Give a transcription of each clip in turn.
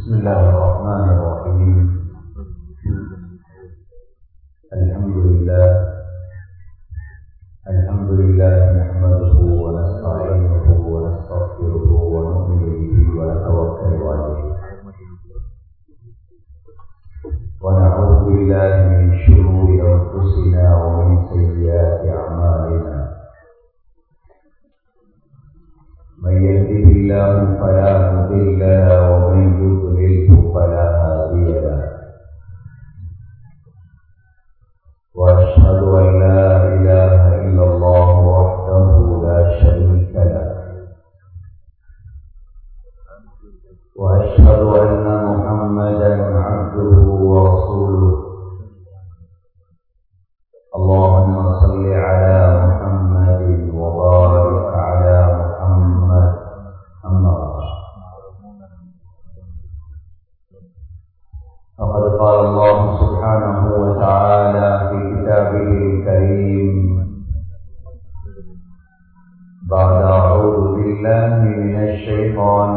بسم الله الرحمن الرحيم الحمد لله الحمد لله نحمده ونستعينه ونستغفره ونؤمن به ونتوكل عليه ونعوذ بالله من شرور انفسنا ومن سيئات اعمالنا من يهده الله فلا مضل له ومن يضلله فلا هادي له واشهد ان لا اله الا الله وحده لا شريك له واشهد ان محمدا عبده ورسوله اللهم صل على محمد وبارك على محمد اما بعد فقد قال الله سبحانه وتعالى في كتابه الكريم بعد أعوذ بالله من الشيطان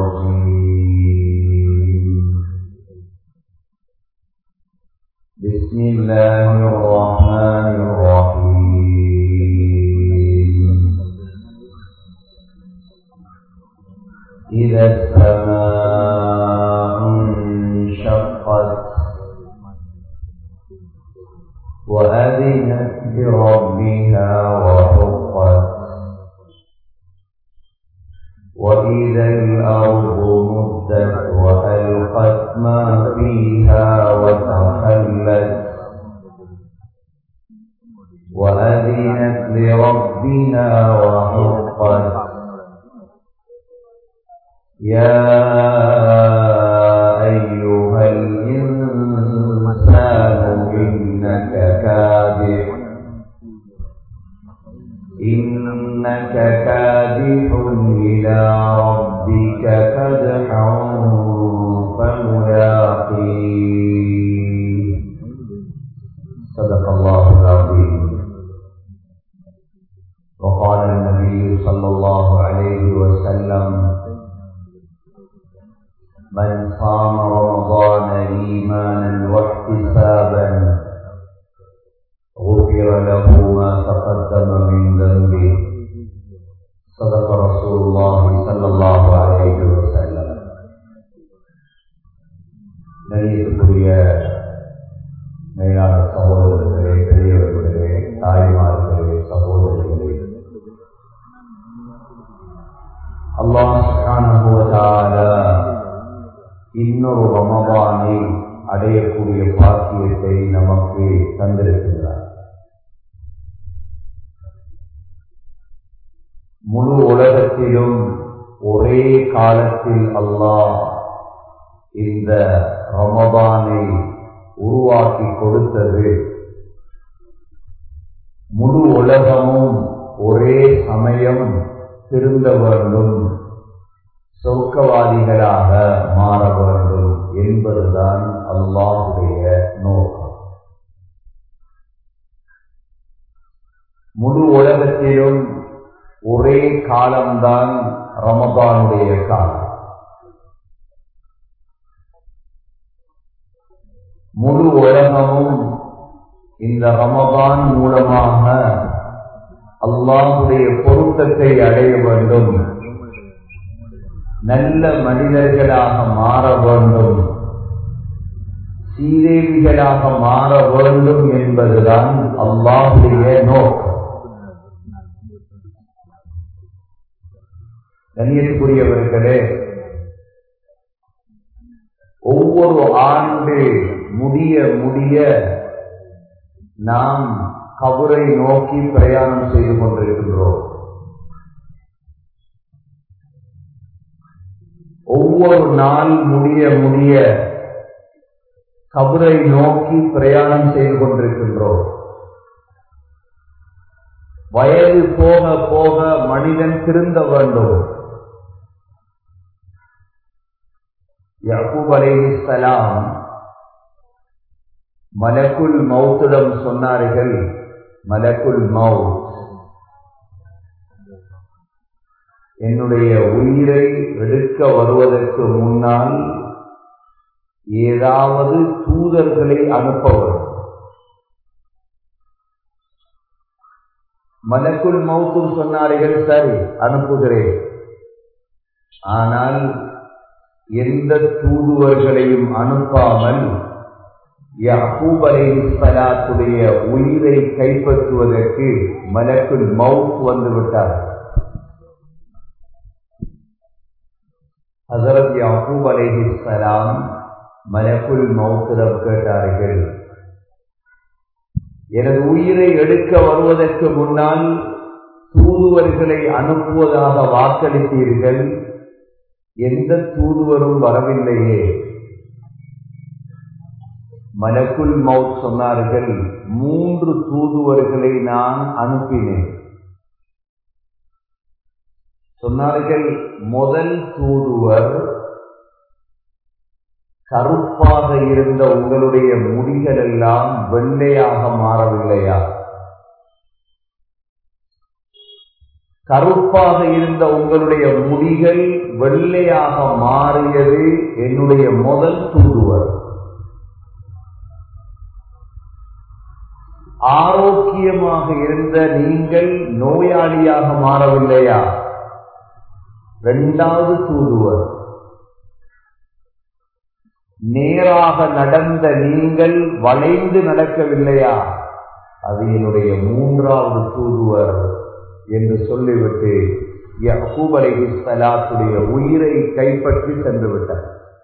الرجيم بسم الله الرحمن الرحيم إذا السماء انشقت وأذنت لربها وحقت وإذا الأرض مدت وألقت ما فيها وتخلت وأذنت لربها وحقت يا أيها الإنسان إنك كادح إنك كادح إلى ربك كدحا فملاقيه صدق الله العظيم وقال النبي صلى الله عليه وسلم من صام رمضان إيمانا واحتسابا غفر له ما تقدم من ذنبه صدق رسول الله صلى الله عليه وسلم நெறியத்துக்குரிய மேலான சகோதரர்களே பெரியவர்களே தாய்மார்களே சகோதரிகளே அல்லாஹ் இன்னொரு ரமபானை அடையக்கூடிய பாக்கியத்தை நமக்கு தந்திருக்கின்றார் முழு உலகத்திலும் ஒரே காலத்தில் அல்லாஹ் இந்த ரமபானை உருவாக்கி கொடுத்தது முழு உலகமும் ஒரே சமயம் திருந்த வேண்டும் சொர்க்கவாதிகளாக மாற வேண்டும் என்பதுதான் அல்லாஹுடைய நோக்கம் முழு உலகத்திலும் ஒரே காலம்தான் ரமபானுடைய காலம் முழு உலகமும் இந்த ரமபான் மூலமாக அல்லாஹுடைய பொருத்தத்தை அடைய வேண்டும் நல்ல மனிதர்களாக மாற வேண்டும் சீதேவிகளாக மாற வேண்டும் என்பதுதான் அல்லாஹுடைய நோக்கம் கண்ணியத்துக்குரியவர்களே ஒவ்வொரு ஆண்டு முடிய முடிய நாம் கபரை நோக்கி பிரயாணம் செய்து கொண்டிருக்கின்றோம் ஒவ்வொரு நாள் முடிய முடிய கபரை நோக்கி பிரயாணம் செய்து கொண்டிருக்கின்றோம் வயது போக போக மனிதன் திருந்த வேண்டும் யகூப் அலைஹிஸ்ஸலாம் மலக்குல் மௌத்திடம் சொன்னார்கள் மலக்குல் மவுத் என்னுடைய உயிரை எடுக்க வருவதற்கு முன்னால் ஏதாவது தூதர்களை அனுப்ப வேண்டும் மலக்குள் மௌத்தும் சொன்னார்கள் சரி அனுப்புகிறேன் ஆனால் எந்த தூதுவர்களையும் அனுப்பாமல் யஹூப் அலைஹிஸ்ஸலாத்துடைய உயிரை கைப்பற்றுவதற்கு மலக்குள் மவுத் வந்து விட்டார் ஹசரத் யாக்கூப் அலைஹிஸ்ஸலாம் மலக்குள் மவுத்திடம் கேட்டார்கள் எனது உயிரை எடுக்க வருவதற்கு முன்னால் தூதுவர்களை அனுப்புவதாக வாக்களித்தீர்கள் எந்த தூதுவரும் வரவில்லையே மலக்குல் மவுத் சொன்னார்கள் மூன்று தூதுவர்களை நான் அனுப்பினேன் சொன்னார்கள் முதல் தூதுவர் கருப்பாக இருந்த உங்களுடைய முடிகள் எல்லாம் வெள்ளையாக மாறவில்லையா கருப்பாக இருந்த உங்களுடைய முடிகள் வெள்ளையாக மாறியது என்னுடைய முதல் தூதுவர் ஆரோக்கியமாக இருந்த நீங்கள் நோயாளியாக மாறவில்லையா இரண்டாவது தூதுவர் நேராக நடந்த நீங்கள் வளைந்து நடக்கவில்லையா அது என்னுடைய மூன்றாவது தூதுவர் என்று சொல்லிவிட்டு யஹூப் அலைஹிஸ்ஸலாத்துடைய உயிரை கைப்பற்றி சென்று விட்டார்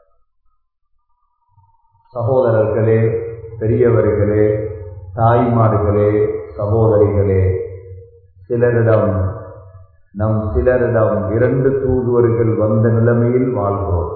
சகோதரர்களே பெரியவர்களே தாய்மார்களே சகோதரிகளே சிலரிடம் நம் சிலரிடம் இரண்டு தூதுவர்கள் வந்த நிலைமையில் வாழ்கிறோம்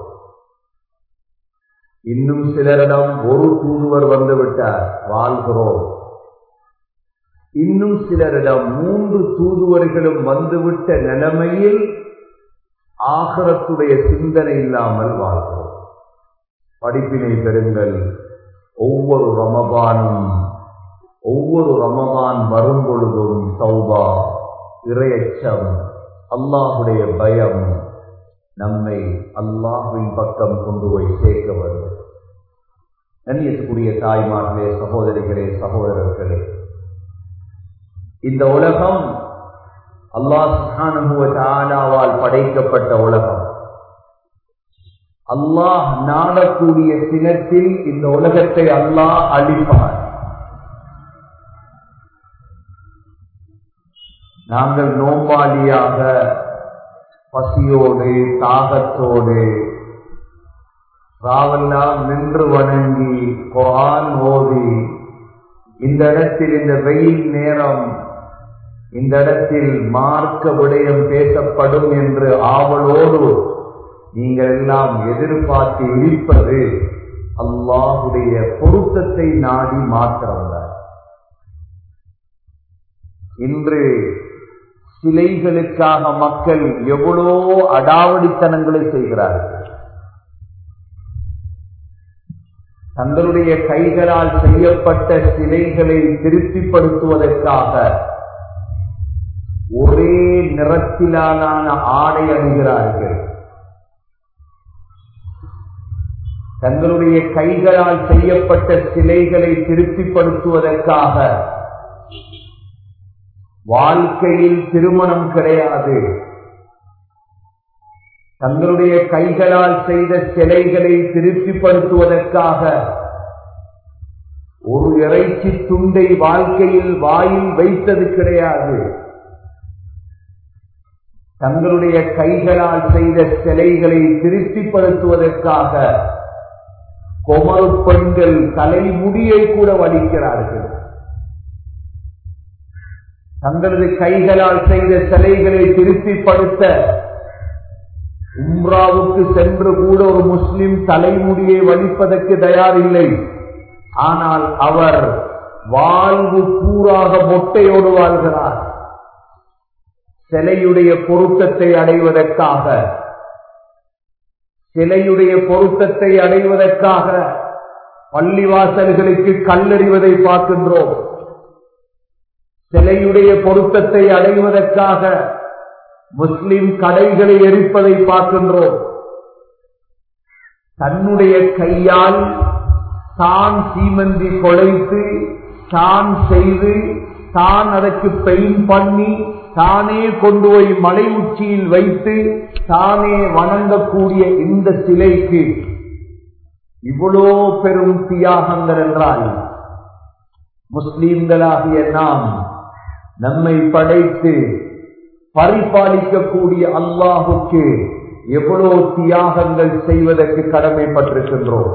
இன்னும் சிலரிடம் ஒரு தூதுவர் வந்துவிட்டார் வாழ்கிறோம் இன்னும் சிலரிடம் மூன்று தூதுவர்களும் வந்துவிட்ட நிலைமையில் ஆகரத்துடைய சிந்தனை இல்லாமல் வாழ்கிறோம் படிப்பினை பெறுங்கள் ஒவ்வொரு ரமபானும் ஒவ்வொரு ரமபான் வரும் பொழுதும் சௌபா இறையச்சம் அல்லாஹுடைய பயம் நம்மை அல்லாஹுவின் பக்கம் கொண்டு போய் சேர்க்க வேண்டும் கண்ணியத்துக்குரிய தாய்மார்களே சகோதரிகளே சகோதரர்களே இந்த உலகம் அல்லாஹ் சுஹானுவால் படைக்கப்பட்ட உலகம் அல்லாஹ் நாடக்கூடிய சினத்தில் இந்த உலகத்தை அல்லாஹ் அழிப்பார் நாங்கள் நோம்பாளியாக பசியோடு தாகத்தோடு ராவெல்லாம் நின்று வணங்கி குரான் ஓதி இந்த இடத்தில் இந்த வெயில் நேரம் இந்த இடத்தில் மார்க்க விடயம் பேசப்படும் என்று ஆவலோடு நீங்கள் எல்லாம் எதிர்பார்த்து இருப்பது அல்லாஹுடைய பொருத்தத்தை நாடி மாற்றவந்தார் இன்று சிலைகளுக்காக மக்கள் எவ்வளோ அடாவடித்தனங்களை செய்கிறார்கள் தங்களுடைய கைகளால் செய்யப்பட்ட சிலைகளை திருப்திப்படுத்துவதற்காக ஒரே நிறத்திலான ஆடை அணுகிறார்கள் தங்களுடைய கைகளால் செய்யப்பட்ட சிலைகளை திருப்திப்படுத்துவதற்காக வாழ்க்கையில் திருமணம் கிடையாது தங்களுடைய கைகளால் செய்த சிலைகளை திருப்திப்படுத்துவதற்காக ஒரு இறைச்சி துண்டை வாழ்க்கையில் வாயில் வைத்தது கிடையாது தங்களுடைய கைகளால் செய்த சிலைகளை திருப்திப்படுத்துவதற்காக கொமரு பெண்கள் தலைமுடியை கூட வலிக்கிறார்கள் தங்களது கைகளால் செய்த சிலைகளை திருப்திப்படுத்த உம்ராவுக்கு சென்று கூட ஒரு முஸ்லிம் தலைமுடியை வலிப்பதற்கு தயாரில்லை ஆனால் அவர் வாழ்வு பூராக மொட்டையோடு வாழ்கிறார் சிலையுடைய பொருத்தத்தை அடைவதற்காக சிலையுடைய பொருத்தத்தை அடைவதற்காக பள்ளிவாசல்களுக்கு கல்லறிவதை பார்க்கின்றோம் சிலையுடைய பொருத்தத்தை அடைவதற்காக முஸ்லிம் கடைகளை எரிப்பதை பார்க்கின்றோம் தன்னுடைய கையால் தான் சீமந்தி கொலைத்து தான் செய்து தான் அதற்கு பெயின் பண்ணி தானே கொண்டு போய் மலை உச்சியில் வைத்து தானே வணங்கக்கூடிய இந்த சிலைக்கு இவ்வளோ பெரும் தியாகங்கள் என்றால் முஸ்லீம்களாகிய நாம் நம்மை படைத்து பரிபாலிக்கக்கூடிய அல்லாஹுக்கு எவ்வளவு தியாகங்கள் செய்வதற்கு கடமைப்பட்டிருக்கின்றோம்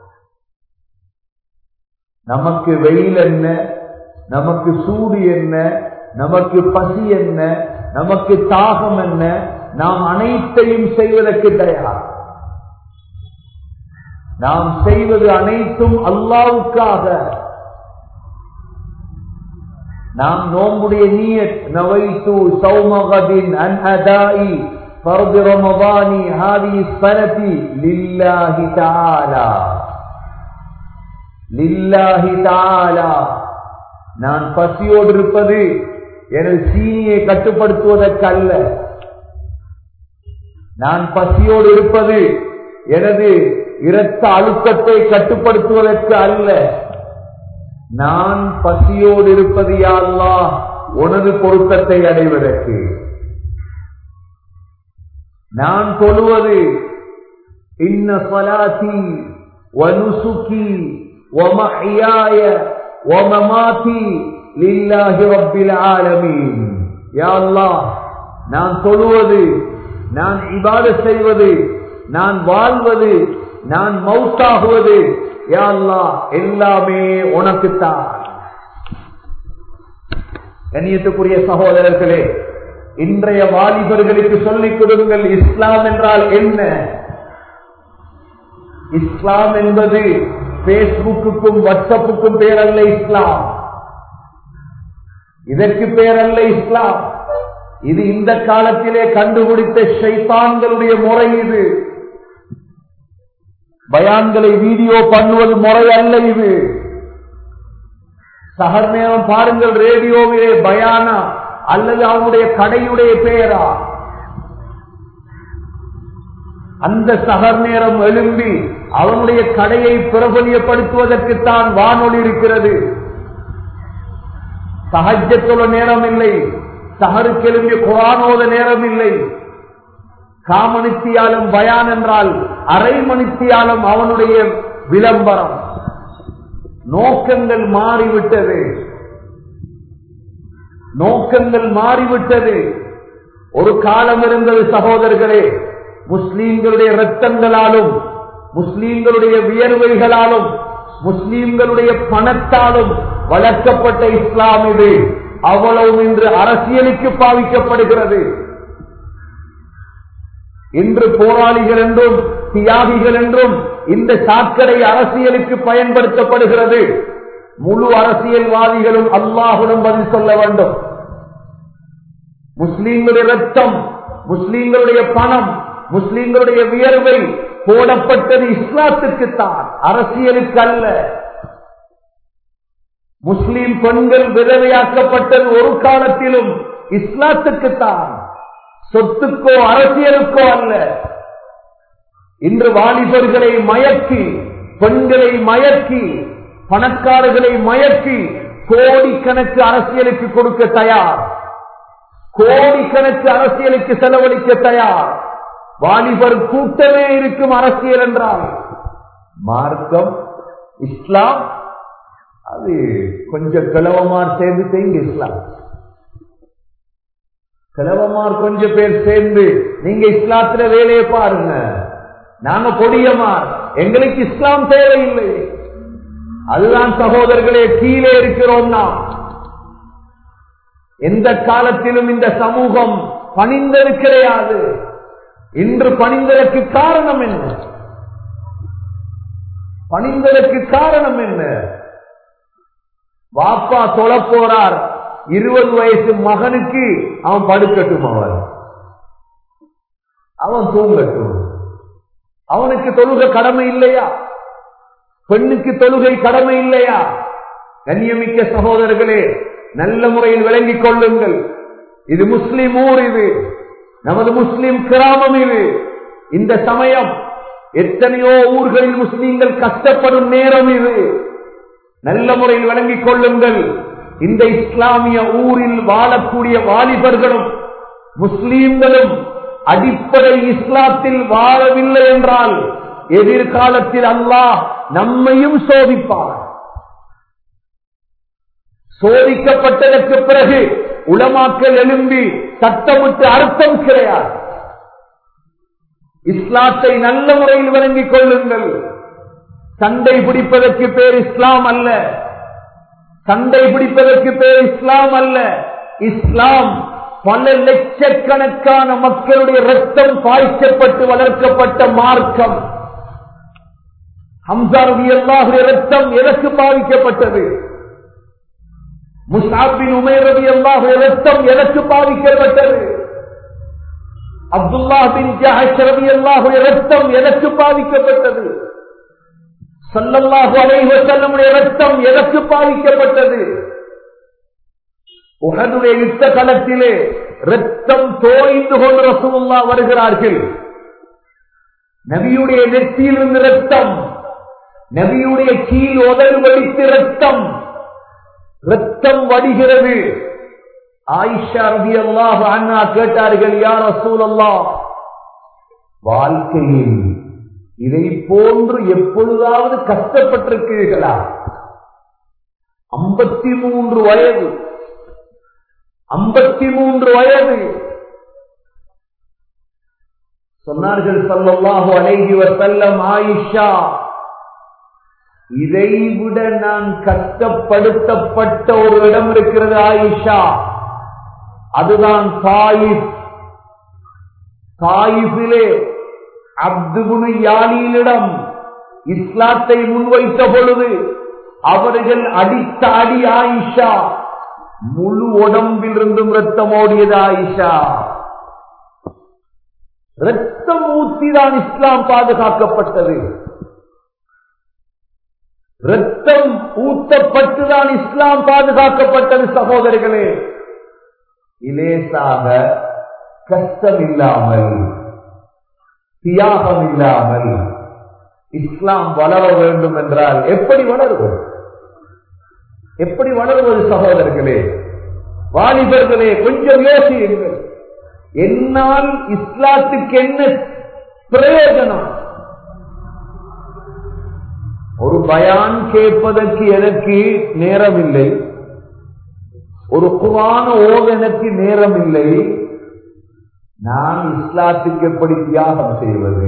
நமக்கு வெயில் என்ன நமக்கு சூடு என்ன நமக்கு பசி என்ன நமக்கு தாகம் என்ன நாம் அனைத்தையும் செய்வதற்கு தயார் நாம் செய்வது அனைத்தும் அல்லாவுக்காக நாம் நோம்புடைய நீயத் நவைத்து சௌமகதின் அன் அதாயி فرض رمضان هذه السنة لله تعالى لله تعالى நான் பசியோடு இருப்பது எனது சீனியை கட்டுப்படுத்துவதற்கு அல்ல நான் பசியோடு இருப்பது எனது இரத்த அழுத்தத்தை கட்டுப்படுத்துவதற்கு அல்ல நான் பசியோடு இருப்பது யாழ்லா உனது பொருத்தத்தை அடைவதற்கு நான் தொழுவது இன்ன சலாத்தி வனுசுகி ومحياي ومماتي لله رب العالمين يا الله நான் தொழுவது நான் இபாத செய்வது நான் வாழ்வது நான் மௌத்தாகுவது யா அல்லாஹ் எல்லாமே உனக்குத்தான் கண்ணியத்துக்குரிய சகோதரர்களே இன்றைய வாலிபர்களுக்கு சொல்லிக் கொடுங்கள் இஸ்லாம் என்றால் என்ன இஸ்லாம் என்பது பேஸ்புக்குக்கும் வாட்ஸ்அப்புக்கும் பேரல்ல இஸ்லாம் இதற்கு பேரல்ல இஸ்லாம் இது இந்த காலத்திலே கண்டுபிடித்த ஷைத்தான்களுடைய முறை இது பயான்களை வீடியோ பண்ணுவது முறை அல்ல இது சகர் நேரம் பாருங்கள் ரேடியோவிலே பயானா அல்லது அவனுடைய கடையுடைய பெயரா அந்த சகர் நேரம் எழும்பி அவனுடைய கடையை பிரபலியப்படுத்துவதற்குத்தான் வானொலி இருக்கிறது சகஜத்துள்ள நேரம் இல்லை சகருக்கு எழும்பிய குரானோத நேரம் இல்லை காமணித்தியாலும் பயான் என்றால் அரை மணித்தியாலும் அவனுடைய விளம்பரம் நோக்கங்கள் மாறிவிட்டது நோக்கங்கள் மாறிவிட்டது ஒரு காலம் இருந்தது சகோதரர்களே முஸ்லீம்களுடைய ரத்தங்களாலும் முஸ்லீம்களுடைய வியர்வைகளாலும் முஸ்லீம்களுடைய பணத்தாலும் வளர்க்கப்பட்ட இஸ்லாம் இது அவ்வளவு இன்று அரசியலுக்கு பாவிக்கப்படுகிறது இன்று போராளிகள் என்றும் தியாகிகள் என்றும் இந்த சாக்கடை அரசியலுக்கு பயன்படுத்தப்படுகிறது முழு அரசியல்வாதிகளும் அல்லாஹுடன் பதில் சொல்ல வேண்டும் முஸ்லீம்களுடைய ரத்தம் முஸ்லீம்களுடைய பணம் முஸ்லீம்களுடைய வியர்வை போடப்பட்டது இஸ்லாத்துக்குத்தான் அரசியலுக்கு அல்ல முஸ்லீம் பெண்கள் விதவையாக்கப்பட்டது ஒரு காலத்திலும் இஸ்லாத்துக்குத்தான் சொத்துக்கோ அரசியலுக்கோ அல்ல இன்று வாலிபர்களை மயக்கி பெண்களை மயக்கி பணக்காரர்களை மயக்கி கோடிக்கணக்கு அரசியலுக்கு கொடுக்க தயார் கோடிக்கணக்கு அரசியலுக்கு செலவழிக்க தயார் வாலிபர் கூட்டமே இருக்கும் அரசியல் என்றால் மார்க்கம் இஸ்லாம் அது கொஞ்சம் கிழவமார் சேர்ந்து செய்யுங்க இஸ்லாம் கிழவமார் கொஞ்சம் பேர் சேர்ந்து நீங்க இஸ்லாத்துல வேலையை பாருங்க நாங்க கொடியமார் எங்களுக்கு இஸ்லாம் தேவையில்லை அதுதான் சகோதரர்களே கீழே இருக்கிறோம் நாம் எந்த காலத்திலும் இந்த சமூகம் பணிந்தது கிடையாது இன்று பணிந்ததற்கு காரணம் என்ன பணிந்ததற்கு காரணம் என்ன வாப்பா தொழ போறார் இருபது வயசு மகனுக்கு அவன் படுக்கட்டும் அவன் அவன் தூங்கட்டும் அவனுக்கு தொழுகை கடமை இல்லையா பெண்ணுக்கு தொழுகை கடமை இல்லையா கண்ணியமிக்க சகோதரர்களே நல்ல முறையில் விளங்கிக் கொள்ளுங்கள் இது முஸ்லிம் ஊர் இது நமது முஸ்லிம் கிராமம் இது இந்த சமயம் எத்தனையோ ஊர்களில் முஸ்லீம்கள் கஷ்டப்படும் நேரம் இது நல்ல முறையில் வழங்கிக் கொள்ளுங்கள் இந்த இஸ்லாமிய ஊரில் வாழக்கூடிய வாலிபர்களும் முஸ்லீம்களும் அடிப்படை இஸ்லாத்தில் வாழவில்லை என்றால் எதிர்காலத்தில் அல்லாஹ் நம்மையும் சோதிப்பார் சோதிக்கப்பட்டதற்கு பிறகு உளமாக்கல் எழும்பி சட்டமிட்டு அர்த்தம் கிடையாது இஸ்லாத்தை நல்ல முறையில் வழங்கிக் கொள்ளுங்கள் சண்டை பிடிப்பதற்கு பேர் இஸ்லாம் அல்ல சண்டை பிடிப்பதற்கு பேர் இஸ்லாம் அல்ல இஸ்லாம் பல லட்சக்கணக்கான மக்களுடைய ரத்தம் பாய்ச்சப்பட்டு வளர்க்கப்பட்ட மார்க்கம் ஹம்சாருடைய எல்லாருடைய ரத்தம் எதற்கு பாதிக்கப்பட்டது முசாபின் உமேரதி எல்லாருடைய ரத்தம் எதற்கு பாதிக்கப்பட்டது அப்துல்லா பின் ஜஹரவி எல்லாருடைய ரத்தம் எதற்கு பாதிக்கப்பட்டது சல்லல்லாஹு அலைஹி வஸல்லமுடைய ரத்தம் எதற்கு பாதிக்கப்பட்டது உஹதுடைய யுத்த களத்திலே ரத்தம் தோய்ந்து கொண்டு ரசூலுல்லா வருகிறார்கள் நபியுடைய நெற்றியிலிருந்து ரத்தம் நபியுடைய கீழ் உதடு வடித்து ரத்தம் ரத்தம் வடிகிறது ஆயிஷா ரபி அல்லாஹ் அண்ணா கேட்டார்கள் யார் ரசூல் வாழ்க்கையில் இதை போன்று எப்பொழுதாவது கஷ்டப்பட்டிருக்கிறீர்களா ஐம்பத்தி மூன்று வயது ஐம்பத்தி மூன்று வயது சொன்னார்கள் சல்லல்லாஹு அலைஹி வஸல்லம் ஆயிஷா இதை விட நான் கஷ்டப்படுத்தப்பட்ட ஒரு இடம் இருக்கிறது ஆயிஷா அதுதான் தாயிப் தாயிஃபிலே அப்துகுனு யாலியிலிடம் இஸ்லாத்தை முன்வைத்த பொழுது அவர்கள் அடித்த அடி ஆயிஷா முழு உடம்பிலிருந்தும் ரத்தம் ஓடியது ஆயிஷா ரத்தம் ஊத்திதான் இஸ்லாம் பாதுகாக்கப்பட்டது ரத்தம் ஊத்தப்பட்டுதான் இஸ்லாம் பாதுகாக்கப்பட்டது சகோதரர்களே இலேசாக கஷ்டம் இல்லாமல் தியாகம் இல்லாமல் இஸ்லாம் வளர வேண்டும் என்றால் எப்படி வளருவது எப்படி வளருவது சகோதரர்களே வாலிபர்களே கொஞ்சம் யோசியுங்கள் என்னால் இஸ்லாத்துக்கு என்ன பிரயோஜனம் ஒரு பயான் கேட்பதற்கு எனக்கு நேரம் இல்லை ஒரு குவான ஓத எனக்கு நேரம் இல்லை நான் இஸ்லாத்துக்கு எப்படி தியாகம் செய்வது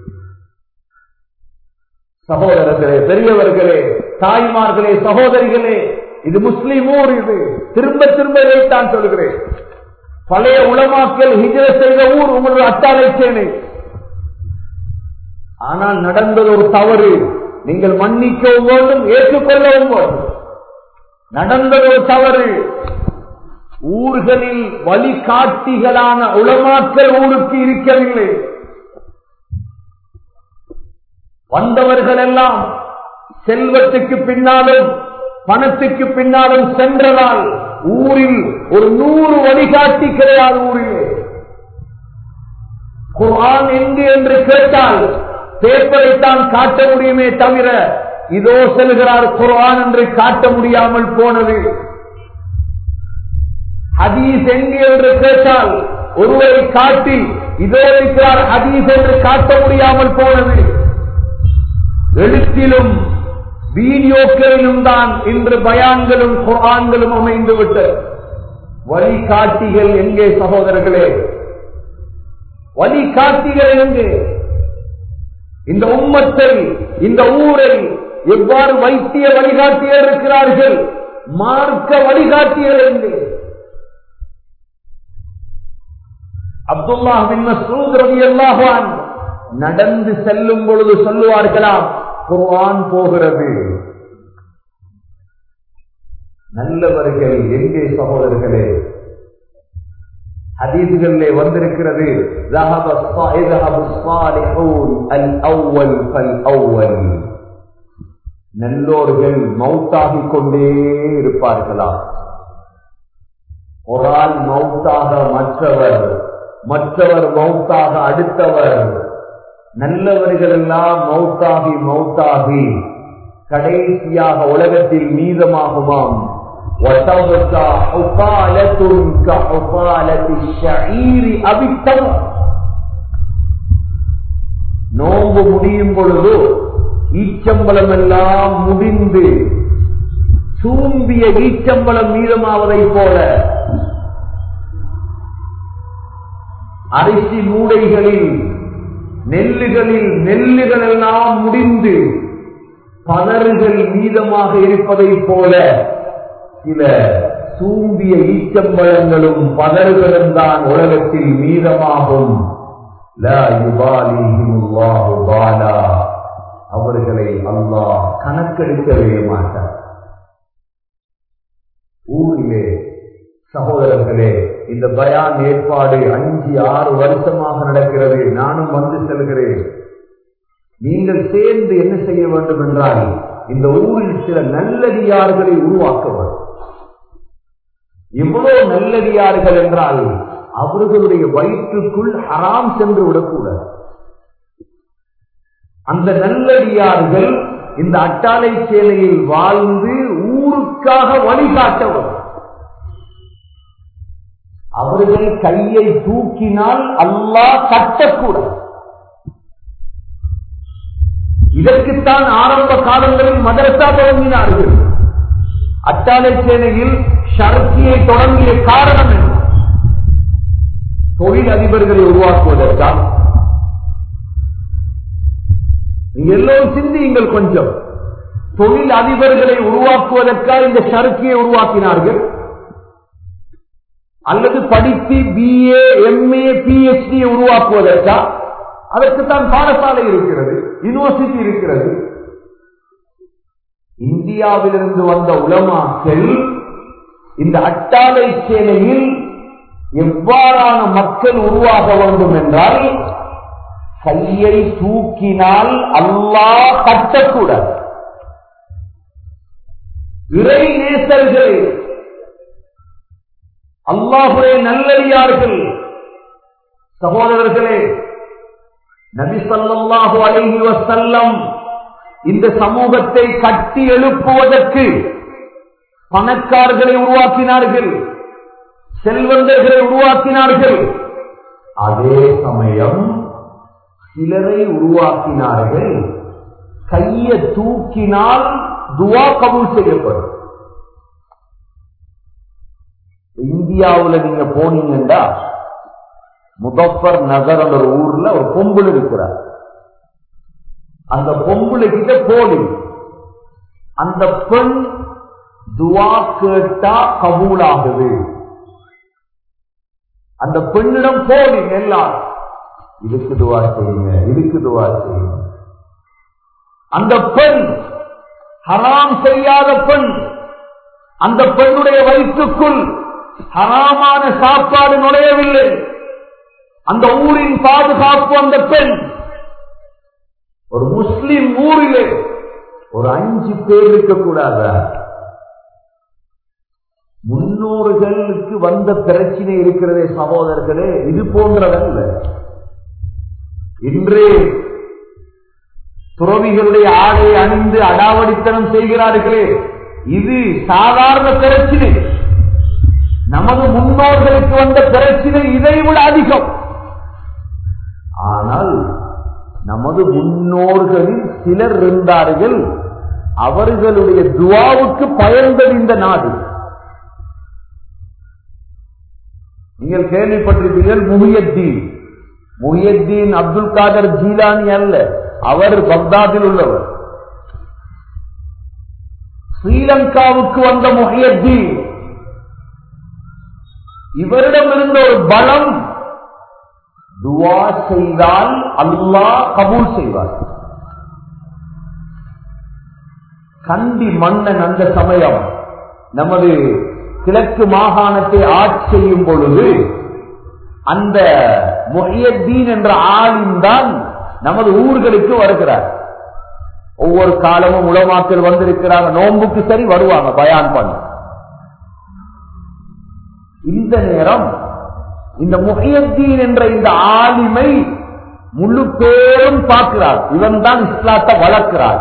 சகோதரர்களே பெரியவர்களே தாய்மார்களே சகோதரிகளே இது முஸ்லிம் ஊர் இது திரும்ப திரும்ப இதைத்தான் சொல்கிறேன் பழைய உளமாக்கல் ஹிஜர செய்த ஊர் உங்களது அட்டாளை சேனை ஆனால் நடந்தது ஒரு தவறு நீங்கள் மன்னிக்கவும் வேண்டும் ஏற்றுக்கொள்ளவும் வேண்டும் நடந்தது ஒரு தவறு ஊர்களில் வழிகாட்டிகளான உளமாக்கல் ஊருக்கு இருக்கவில்லை வந்தவர்கள் எல்லாம் செல்வத்துக்கு பின்னாலும் பணத்துக்கு பின்னாலும் சென்றதால் ஊரில் ஒரு நூறு வழிகாட்டி கிடையாது ஊரிலே குர்ஆன் எங்கு என்று கேட்டால் பேப்பரை தான் காட்ட முடியுமே தவிர இதோ செல்கிறார் குர்ஆன் என்று காட்ட முடியாமல் போனது ஹதீஸ் எங்கு என்று கேட்டால் ஒருவரை காட்டி இதோ இருக்கிறார் ஹதீஸ் என்று காட்ட முடியாமல் போனது எழுத்திலும் வீடியோக்களிலும் தான் இன்று பயான்களும் குரான்களும் அமைந்து விட்டது வழிகாட்டிகள் எங்கே சகோதரர்களே வழிகாட்டிகள் எங்கே இந்த உம்மத்தை இந்த ஊரை எவ்வாறு வைத்திய வழிகாட்டியர் இருக்கிறார்கள் மார்க்க வழிகாட்டியர் எங்கே அப்துல்லா பின் மசூத் ரலியல்லாஹு அன்ஹு நடந்து செல்லும் பொழுது சொல்லுவார்களாம் குர்ஆன் போகிறது நல்லவர்கள் எங்கே சகோதரர்களே ஹதீஸ்களிலே வந்திருக்கிறது ذهب يذهب الصالحون الاول فالاول நல்லோர்கள் மௌத்தாகிக் கொண்டே இருப்பார்களா ஒரு ஆள் மௌத்தாக மற்றவர் மற்றவர் மௌத்தாக அடுத்தவர் நல்லவர்கள் எல்லாம் மௌத்தாகி மௌத்தாகி கடைசியாக உலகத்தில் மீதமாகுமாம் وتبقى حفالة كحفالة الشعير أو التمر நோம்பு முடியும் பொழுது ஈச்சம்பளம் எல்லாம் முடிந்து சூம்பிய ஈச்சம்பளம் மீதமாவதை போல அரிசி மூடைகளில் நெல்லுகளில் நெல்லுகள் எல்லாம் முடிந்து பதறுகள் மீதமாக இருப்பதை போல சில சூம்பிய ஈச்சம்பழங்களும் பதறுகளும் தான் உலகத்தில் மீதமாகும் அவர்களை அல்லாஹ் கணக்கெடுக்கவே மாட்டார் ஊரிலே சகோதரர்களே இந்த பயான் ஏற்பாடு அஞ்சு ஆறு வருஷமாக நடக்கிறது நானும் வந்து செல்கிறேன் நீங்கள் சேர்ந்து என்ன செய்ய வேண்டும் என்றால் இந்த ஊரில் சில நல்லடியார்களை உருவாக்க வேண்டும் எவ்வளவு நல்லடியார்கள் என்றால் அவர்களுடைய வயிற்றுக்குள் ஹராம் சென்று விடக்கூடாது அந்த நல்லடியார்கள் இந்த அட்டாளை சேலையில் வாழ்ந்து ஊருக்காக வழிகாட்டவர் அவர்கள் கையை தூக்கினால் அல்லாஹ் கட்டக்கூடாது இதற்குத்தான் ஆரம்ப காலங்களில் மதரசா தொடங்கினார்கள் அட்டாளை சேனையில் ஷர்கியை தொடங்கிய காரணம் என்ன தொழில் அதிபர்களை உருவாக்குவதற்காக நீங்க எல்லோரும் சிந்தியுங்கள் கொஞ்சம் தொழில் அதிபர்களை உருவாக்குவதற்காக இந்த ஷர்கியை உருவாக்கினார்கள் அல்லது படித்து பிஏ எம்ஏ பிஹெச்டி உருவாக்குவதற்கா அதற்குத்தான் பாடசாலை இருக்கிறது யூனிவர்சிட்டி இருக்கிறது இந்தியாவிலிருந்து வந்த உலமாக்கள் இந்த அட்டாளை சேனையில் எவ்வாறான மக்கள் உருவாக வேண்டும் என்றால் கையை தூக்கினால் அல்லாஹ் கட்டக்கூடாது இறை நேசர்களே அல்லாஹுடைய நல்லடியார்கள் சகோதரர்களே நபி சல்லாஹு அலைஹி வசல்லம் இந்த சமூகத்தை கட்டி எழுப்புவதற்கு பணக்காரர்களை உருவாக்கினார்கள் செல்வந்தர்களை உருவாக்கினார்கள் அதே சமயம் சிலரை உருவாக்கினார்கள் கையை தூக்கினால் துவா கபூல் செய்யப்படும் இந்தியாவுல நீங்க போனீங்கன்னா முதப்பர் நகர் ஒரு ஊர்ல ஒரு பொம்புல இருக்கிறார் அந்த பொம்புல கிட்ட போலி அந்த பெண் துவா கேட்டா கபூலாகுது அந்த பெண்ணிடம் போலி எல்லாரும் இதுக்கு துவா செய்யுங்க இதுக்கு துவா செய்யுங்க அந்த பெண் ஹராம் செய்யாத பெண் அந்த பெண்ணுடைய வயிற்றுக்குள் ஹராமான சாப்பாடு நுழையவில்லை அந்த ஊரின் பாதுகாப்பு அந்த பெண் ஒரு முஸ்லிம் ஊரிலே ஒரு அஞ்சு பேர் இருக்கக்கூடாத முன்னோர்களுக்கு வந்த பிரச்சனை இருக்கிறதே சகோதரர்களே இது போன்றதல்ல இன்று துறவிகளுடைய ஆடை அணிந்து அடாவடித்தனம் செய்கிறார்களே இது சாதாரண பிரச்சனை நமது முன்னோர்களுக்கு வந்த பிரச்சனை இதைவிட அதிகம் ஆனால் நமது முன்னோர்களில் சிலர் இருந்தார்கள் அவர்களுடைய துவாவுக்கு பயந்தது இந்த நாடு நீங்கள் கேள்விப்பட்டிருப்பீர்கள் முஹியத்தீன் முஹியத்தீன் அப்துல் காதர் ஜீலானி அல்ல அவர் பக்தாதில் உள்ளவர் ஸ்ரீலங்காவுக்கு வந்த முஹியத்தீன் இவரிடம் இருந்த ஒரு பலம் துவா செய்தால் அல்லாஹ் கபூல் செய்வார் கண்டி மன்னன் அந்த சமயம் நமது கிழக்கு மாகாணத்தை ஆட்சி செய்யும் பொழுது அந்த முஹியத்தீன் என்ற ஆளின் தான் நமது ஊர்களுக்கு வருகிறார் ஒவ்வொரு காலமும் உளமாக்கல் வந்திருக்கிறாங்க நோன்புக்கு சரி வருவாங்க பயான் பண்ண இந்த நேரம் இந்த முஹியத்தீன் என்ற இந்த ஆலிமை முழு பேரும் பார்க்கிறார் இவன் தான் இஸ்லாத்தை வளர்க்கிறார்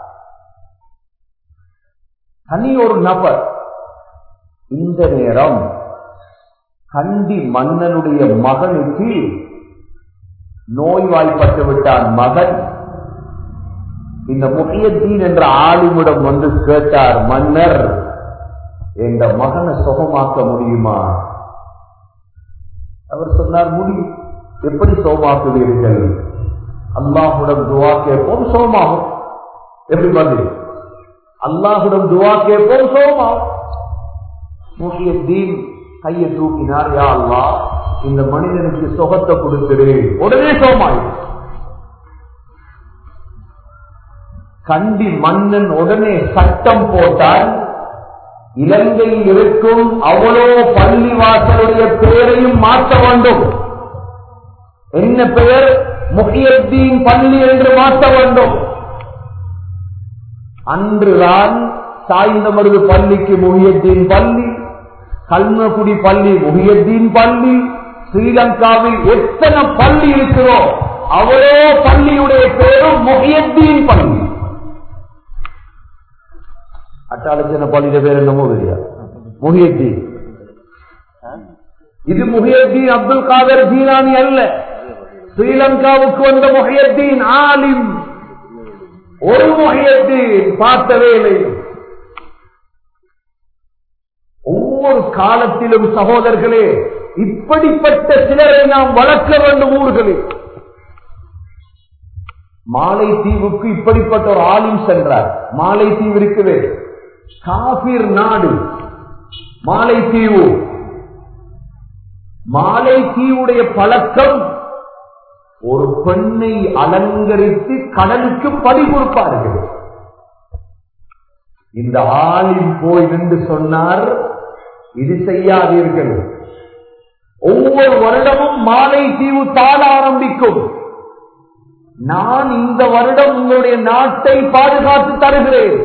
தனி ஒரு நபர் இந்த நேரம் கண்டி மன்னனுடைய மகனுக்கு நோய்வாய்ப்பட்டு விட்டான் மகன் இந்த முகியத்தீன் என்ற ஆளுமிடம் வந்து கேட்டார் மன்னர் என்ற மகனை சுகமாக்க முடியுமா அவர் சொன்னார் முடியும் எப்படி சோமாக்குவீர்கள் அல்லாஹுடன் துவா கேட்போம் சோமாகும் எப்படி வந்து அல்லாஹுடன் துவா கேட்போம் சோமாகும் முகியத்தீன் கையை தூக்கினார் யா அல்லா இந்த மனிதனுக்கு சுகத்தை கொடுத்துரு உடனே சோமாயிடும் கண்டி மன்னன் உடனே சட்டம் போட்டால் இலங்கையில் இருக்கும் அவ்வளோ பள்ளிவாசலுடைய பெயரையும் மாற்ற வேண்டும் என்ன பெயர் முகியத்தீன் பள்ளி என்று மாற்ற வேண்டும் அன்றுதான் சாய்ந்தமருது பள்ளிக்கு முகியத்தீன் பள்ளி கல்மகுடி பள்ளி முகியத்தீன் பள்ளி ஸ்ரீலங்காவில் எத்தனை பள்ளி இருக்கிறோ அவ்வளோ பள்ளியுடைய பேரும் முகியத்தீன் பள்ளி அட்டாளச்சன பள்ளியில பேர் என்னமோ தெரியா முகியத்தீன் இது முகியத்தீன் அப்துல் காதர் ஜீனானி அல்ல ஸ்ரீலங்காவுக்கு வந்த முகியத்தீன் ஆலிம் ஒரு முகியத்தீன் பார்த்த வேலை ஒவ்வொரு காலத்திலும் சகோதரர்களே இப்படிப்பட்ட சிலரை நாம் வளர்க்க வேண்டும் ஊர்களில் மாலை தீவுக்கு இப்படிப்பட்ட ஒரு ஆலிம் சென்றார் மாலை தீவு இருக்குது காபிர் நாடு மாலை தீவு மாலை தீவுடைய பழக்கம் ஒரு பெண்ணை அலங்கரித்து கடலுக்கு படி கொடுப்பார்கள் இந்த ஆளில் போய் நின்று சொன்னார் இது செய்யாதீர்கள் ஒவ்வொரு வருடமும் மாலை தீவு தாழ ஆரம்பிக்கும் நான் இந்த வருடம் உங்களுடைய நாட்டை பாதுகாத்து தருகிறேன்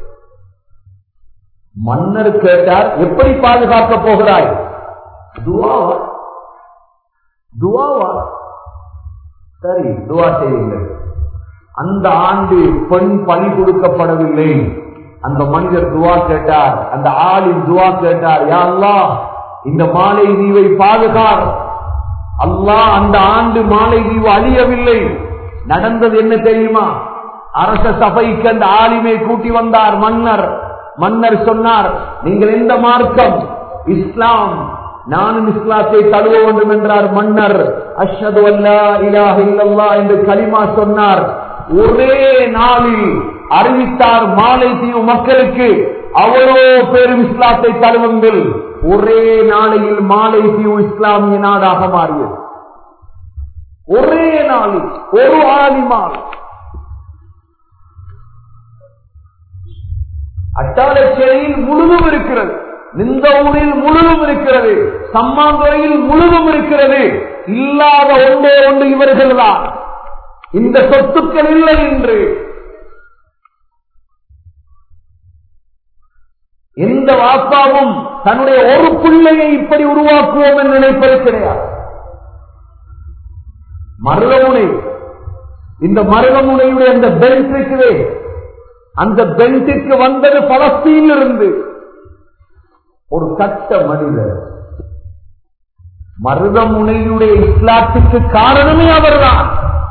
மன்னர் கேட்டார் எப்படி பாதுகாக்க போகிறாய் துவாவா துவாவா சரி துவா செய்யுங்கள் அந்த ஆண்டு பெண் பணி கொடுக்கப்படவில்லை அந்த மனிதர் துவா கேட்டார் அந்த ஆளின் துவா கேட்டார் யா அல்லாஹ் இந்த மாலை தீவை பாதுகார் அல்லாஹ் அந்த ஆண்டு மாலை தீவு அழியவில்லை நடந்தது என்ன தெரியுமா அரச சபைக்கு அந்த ஆலிமை கூட்டி வந்தார் மன்னர் மன்னர் சொன்னார் நீங்கள் எந்த மார்க்கம் இஸ்லாம் நானும் இஸ்லாத்தை தழுவ வேண்டும் என்றார் மன்னர் அஷ்ஹது அல்லா இலாஹ இல்லல்லாஹ் என்று கலிமா சொன்னார் ஒரே நாளில் அறிவித்தார் மாலை தீவு மக்களுக்கு அவ்வளோ பேரும் இஸ்லாத்தை தழுவுங்கள் ஒரே நாளையில் மாலை தீவு இஸ்லாமிய நாடாக மாறியது ஒரே நாளில் ஒரு ஆலிமால் அட்டாளச்சேரியில் முழுதும் இருக்கிறது நிந்தவூரில் முழுதும் இருக்கிறது சம்மாந்துறையில் முழுதும் இருக்கிறது இல்லாத ஒன்றே ஒன்று இவர்கள் தான் இந்த சொத்துக்கள் இல்லை என்று எந்த வாப்பாவும் தன்னுடைய ஒரு பிள்ளையை இப்படி உருவாக்குவோம் என்று நினைப்பது கிடையாது மருதமுனை இந்த மருதமுனையுடைய அந்த பெல்ட் இருக்குதே அந்த பெல்ட்டிற்கு வந்தது பலஸ்தீனில் இருந்து ஒரு கட்ட மனிதர் மருதமுனையுடைய இஸ்லாத்துக்கு காரணமே அவர்தான்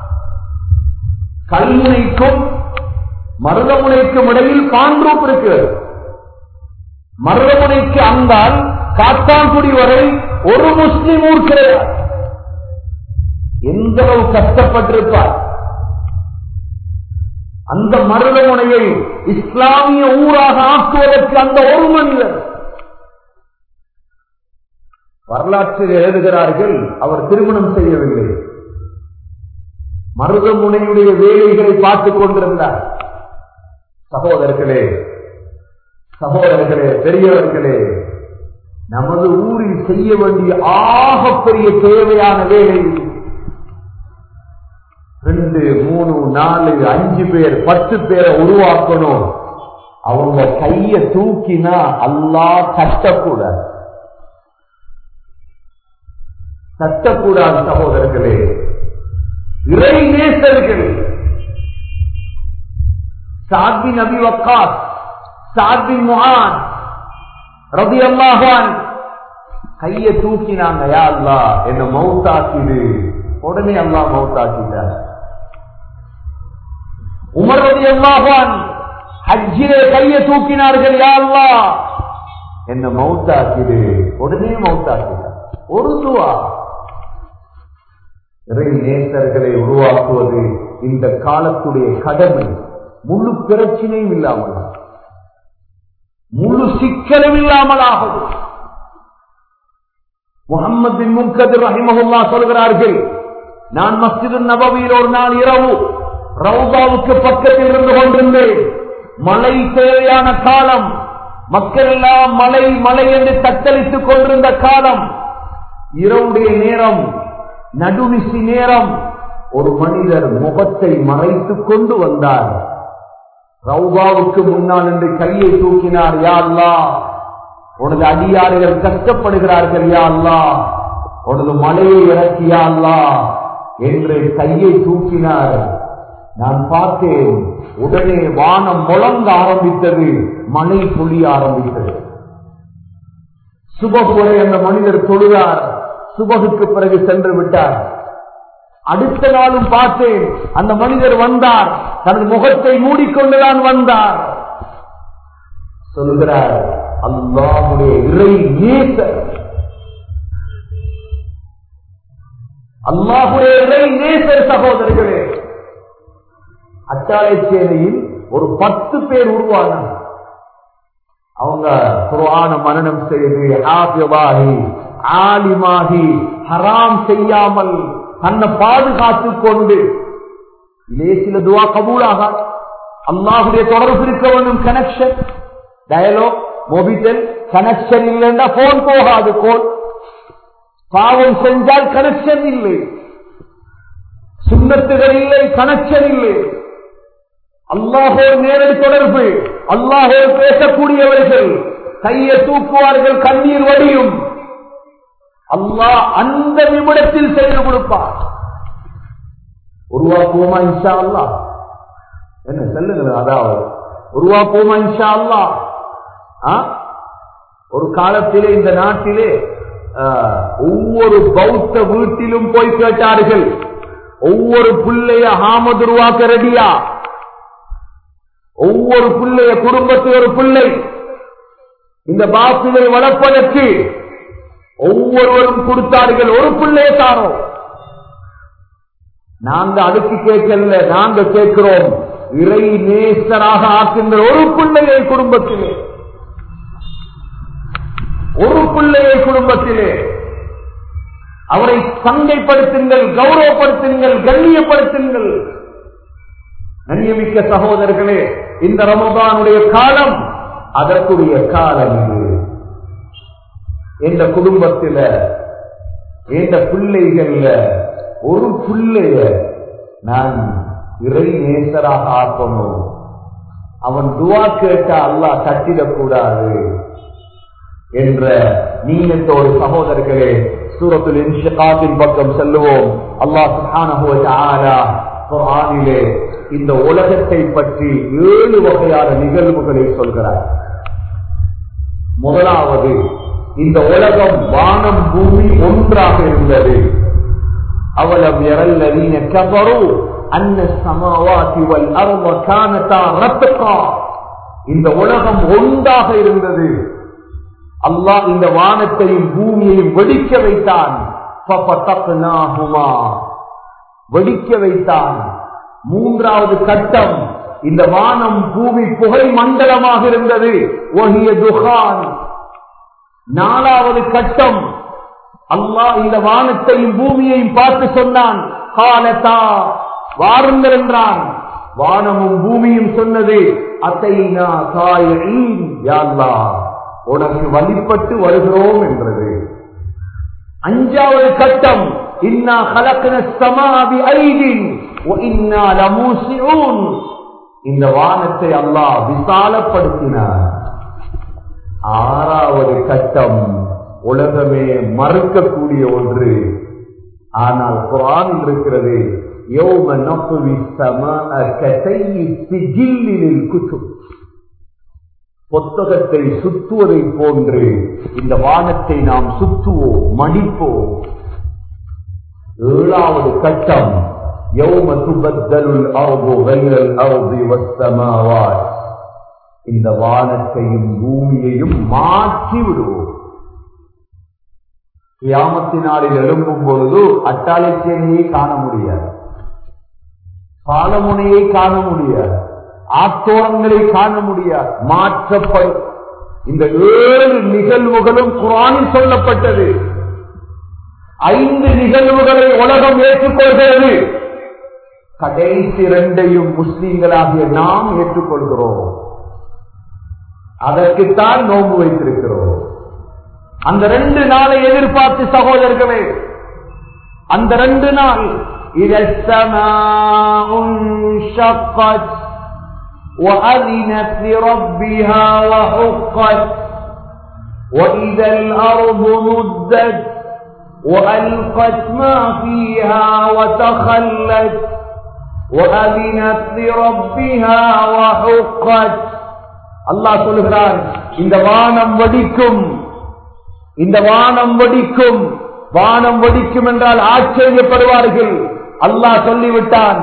கல்முனைக்கும் மருதமுனைக்கும் இடையில் பாண்டூப் இருக்கு மருதமுனைக்கு அங்கால் காத்தான்குடி வரை ஒரு முஸ்லிம் ஊர் கிடையாது எந்த அளவு கஷ்டப்பட்டிருப்பார் அந்த மருதமுனையை இஸ்லாமிய ஊராக ஆக்குவதற்கு அந்த ஒரு மனிதர் வரலாற்றில் எழுதுகிறார்கள் அவர் திருமணம் செய்யவில்லை மருதமுனையுடைய வேலைகளை பார்த்துக் கொண்டிருந்தார் சகோதரர்களே சகோதரர்களே பெரியவர்களே நமது ஊரில் செய்ய வேண்டிய ஆகப்பெரிய தேவையான வேலை ரெண்டு மூணு நாலு அஞ்சு பேர் பத்து பேரை உருவாக்கணும் அவங்க கைய தூக்கினா அல்லா தட்டக்கூடாது தட்டக்கூடாது சகோதரர்களே இறை நேசர்கள் சாத்பி நபி வக்காஸ் சாத்பி முஹான் ரபி அல்லாஹான் கைய தூக்கினாங்க யா அல்லா என்ன மௌத்தாக்கிடு உடனே அல்லா மௌத்தாக்கிட்டார் உமர் ரபி அல்லாஹான் ஹஜ்ஜிலே கைய தூக்கினார்கள் யா அல்லா என்ன மௌத்தாக்கிடு உடனே மௌத்தாக்கிட்டார் ஒரு துவா இறை நேசர்களை உருவாக்குவது இந்த காலத்துடைய கடமை முழு பிரச்சனையும் இல்லாமல் முழு சிக்கலும் இல்லாமல் ஆகும் முகமது பின் முன்கதிர் ரஹிமஹுல்லா சொல்கிறார்கள் நான் மஸ்ஜிது நபவியில் ஒரு நாள் இரவு ரவுதாவுக்கு பக்கத்தில் இருந்து கொண்டிருந்தேன் மழை தேவையான காலம் மக்கள் எல்லாம் மழை மழை என்று தத்தளித்துக் கொண்டிருந்த காலம் இரவுடைய நேரம் நடுநிசி நேரம் ஒரு மனிதர் முகத்தை மறைத்துக் கொண்டு வந்தார் ரவுபாவுக்கு முன்னால் என்று கையை தூக்கினார் யா அல்லா உனது அடியாறுகள் கஷ்டப்படுகிறார்கள் யா அல்லா உனது மலையை இறக்கியா அல்லா என்று கையை தூக்கினார் நான் பார்த்தேன் உடனே வானம் முழங்க ஆரம்பித்தது மழை பொழிய ஆரம்பித்தது சுபகுரை அந்த மனிதர் தொழுதார் சுபகுக்கு பிறகு சென்று விட்டார் அடுத்த நாளும் பார்த்தேன் அந்த மனிதர் வந்தார் தனது முகத்தை மூடிக்கொண்டுதான் வந்தார் சொல்கிறார் அல்லாஹுடைய இறை நேசர் அல்லாஹுடைய இறை நேசர் சகோதரர்களே அட்டாளைச்சேரியில் ஒரு பத்து பேர் உருவானாங்க அவங்க குர்ஆன மனனம் செய்து ஆபியவாகி ஆலிமாகி ஹராம் செய்யாமல் தன்னை பாதுகாத்துக் கொண்டு இதே சில துவா கபூலாக அல்லாஹுடைய தொடர்பு இருக்க வேண்டும் கனெக்ஷன் டயலாக் மொபிட்டல் கனெக்ஷன் இல்லைன்னா போன் போகாது போன் பாவம் செஞ்சால் கனெக்ஷன் இல்லை சுண்ணத்துகள் இல்லை கனெக்ஷன் இல்லை அல்லாஹோடு நேரடி தொடர்பு அல்லாஹோடு பேசக்கூடியவர்கள் கையை தூக்குவார்கள் கண்ணீர் வடியும் அல்லாஹ் அந்த நிமிடத்தில் செய்து கொடுப்பார் உருவாக்குவோமா இன்ஷா அல்லா என்ன சொல்லுங்க அதாவது உருவாக்குவோமா இன்ஷா அல்லா ஒரு காலத்திலே இந்த நாட்டிலே ஒவ்வொரு பௌத்த வீட்டிலும் போய் கேட்டார்கள் ஒவ்வொரு பிள்ளைய ஹாமது உருவாக்க ரெடியா ஒவ்வொரு பிள்ளைய குடும்பத்தில் ஒரு பிள்ளை இந்த பாசுவை வளர்ப்பதற்கு ஒவ்வொருவரும் கொடுத்தார்கள் ஒரு பிள்ளையை தாரோம் நாங்க அதுக்கு கேட்கல நாங்க கேட்கிறோம் இறை நேசராக ஆக்கின்ற ஒரு பிள்ளையை குடும்பத்திலே ஒரு பிள்ளையை குடும்பத்திலே அவரை சங்கைப்படுத்துங்கள் கௌரவப்படுத்துங்கள் கண்ணியப்படுத்துங்கள் கண்ணியமிக்க சகோதரர்களே இந்த ரமதானுடைய காலம் அதற்குரிய காலம் இது எந்த குடும்பத்தில எந்த பிள்ளைகள்ல ஒரு பிள்ளைய நான் இறை நேசராக ஆக்கணும் அவன் துவா கேட்டா அல்லா தட்டிடக்கூடாது என்ற நீயத்தோடு சகோதரர்களே சூரத்தில் இன்ஷகாத்தின் பக்கம் செல்லுவோம் அல்லாஹ் சுப்ஹானஹு வ தஆலா குர்ஆனிலே இந்த உலகத்தை பற்றி ஏழு வகையான நிகழ்வுகளை சொல்கிறார் முதலாவது இந்த உலகம் வானம் பூமி ஒன்றாக இருந்தது அவலம் எரல்லதீன கபரு அன்ன சமாவாதி வல் அர்வ கானதா ரத்கா இந்த உலகம் ஒன்றாக இருந்தது அல்லாஹ் இந்த வானத்தையும் பூமியையும் வெடிக்க வைத்தான் வெடிக்க வைத்தான் மூன்றாவது கட்டம் இந்த வானம் பூமி புகை மண்டலமாக இருந்தது ஒஹிய துகான் நாலாவது கட்டம் அல்லாஹ் இந்த வானத்தையும் பூமியையும் பார்த்து சொன்னான் காலத்தா வாருங்கள் என்றான் வானமும் பூமியும் சொன்னது அத்தைனா தாயின் யாழ்லா உனக்கு வழிபட்டு வருகிறோம் என்றது அஞ்சாவது கட்டம் இன்னா கலக்கின சமாபி ஐதின் இன்னா லமூசிஊன் இந்த வானத்தை அல்லாஹ் விசாலப்படுத்தினார் ஆறாவது கட்டம் உலகமே மறுக்கக்கூடிய ஒன்று ஆனால் குரான் இருக்கிறது يوم نطوي السماء كسي السجل للكتب புத்தகத்தை சுத்துவதை போன்று இந்த வானத்தை நாம் சுத்துவோம் மடிப்போம் ஏழாவது கட்டம் யௌம துபத்தலுல் அர்து கைரல் அர்தி வஸ்ஸமாவாத் இந்த வானத்தையும் பூமியையும் மாற்றி விடுவோம் கியாமத்தினாலில் எழும்பும் பொழுது அட்டாளைச்சேரியை காண முடியாது பாலமுனையை காண முடியாது ஆத்தோரங்களை காண முடியாது மாற்றப்படும் இந்த ஏழு நிகழ்வுகளும் குரானில் சொல்லப்பட்டது ஐந்து நிகழ்வுகளை உலகம் ஏற்றுக்கொள்கிறது கடைசி இரண்டையும் முஸ்லீம்களாகிய நாம் ஏற்றுக்கொள்கிறோம் அதற்குத்தான் நோன்பு வைத்திருக்கிறோம் அந்த ரெண்டு நாளை எதிர்பார்த்து சகோதரர்களே அந்த ரெண்டு நாள் وأذنت لربها وحقت وإذا الأرض مدت وألقت ما فيها وتخلت وأذنت لربها وحقت அல்லாஹ் சொல்லுகிறான் இந்த வானம் வடிக்கும் இந்த வானம் வடிக்கும் வானம் வடிக்கும் என்றால் ஆச்சரியப்படுவார்கள் அல்லாஹ் சொல்லிவிட்டான்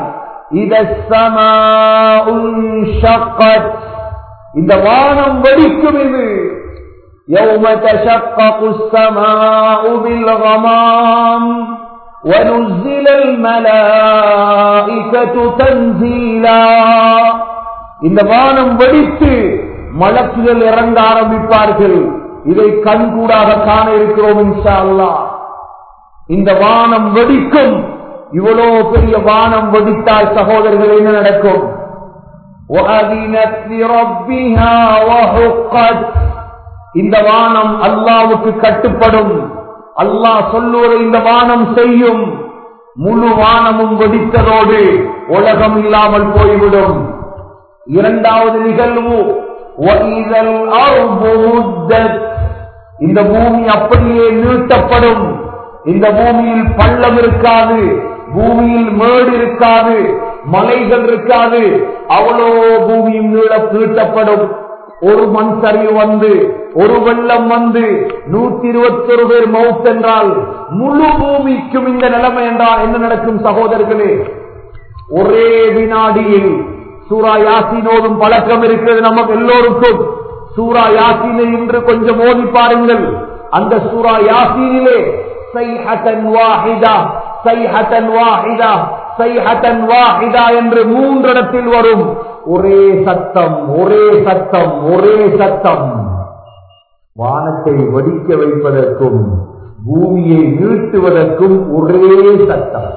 இந்த வானம் வெடிக்கும் இது يوم تشقق السماء بالغمام ونزل الملائكة تنزيلا இந்த வானம் வெடித்து மலக்குகள் இறங்க ஆரம்பிப்பார்கள் இதை கண்கூடாக காண இருக்கிறோம் இன்ஷா அல்லாஹ் இந்த வானம் வெடிக்கும் இவ்வளோ பெரிய வானம் வெடித்தால் சகோதரர்கள் என்ன நடக்கும் وأذنت لربها وحقت இந்த வானம் அல்லாவுக்கு கட்டுப்படும் அல்லாஹ் சொல்லுவதை இந்த வானம் செய்யும் முழு வானமும் வெடித்ததோடு உலகம் இல்லாமல் போய்விடும் இரண்டாவது நிகழ்வு وإذا الأرض مدت இந்த பூமி அப்படியே நீட்டப்படும் இந்த பூமியில் பள்ளம் இருக்காது பூமியில் மேடு இருக்காது மலைகள் இருக்காது அவ்வளோ பூமியும் நீள நீட்டப்படும் ஒரு மண் சரிவு வந்து ஒரு வெள்ளம் வந்து நூத்தி இருபத்தி ஒரு பேர் மவுத் என்றால் முழு பூமிக்கும் இந்த நிலைமை என்றால் என்ன நடக்கும் சகோதரர்களே ஒரே வினாடியில் சூரா யாசினோடும் பழக்கம் இருக்கிறது நமக்கு எல்லோருக்கும் சூரா யாசினை இன்று கொஞ்சம் ஓதி பாருங்கள் அந்த சூரா யாசீனிலே சைஹத்தன் வாஹிதா சைஹத்தன் வாஹிதா சைஹத்தன் வாஹிதா என்று மூன்றிடத்தில் வரும் ஒரே சத்தம் ஒரே சத்தம் ஒரே சத்தம் வானத்தை வடிக்க வைப்பதற்கும் பூமியை நீட்டுவதற்கும் ஒரே சத்தம்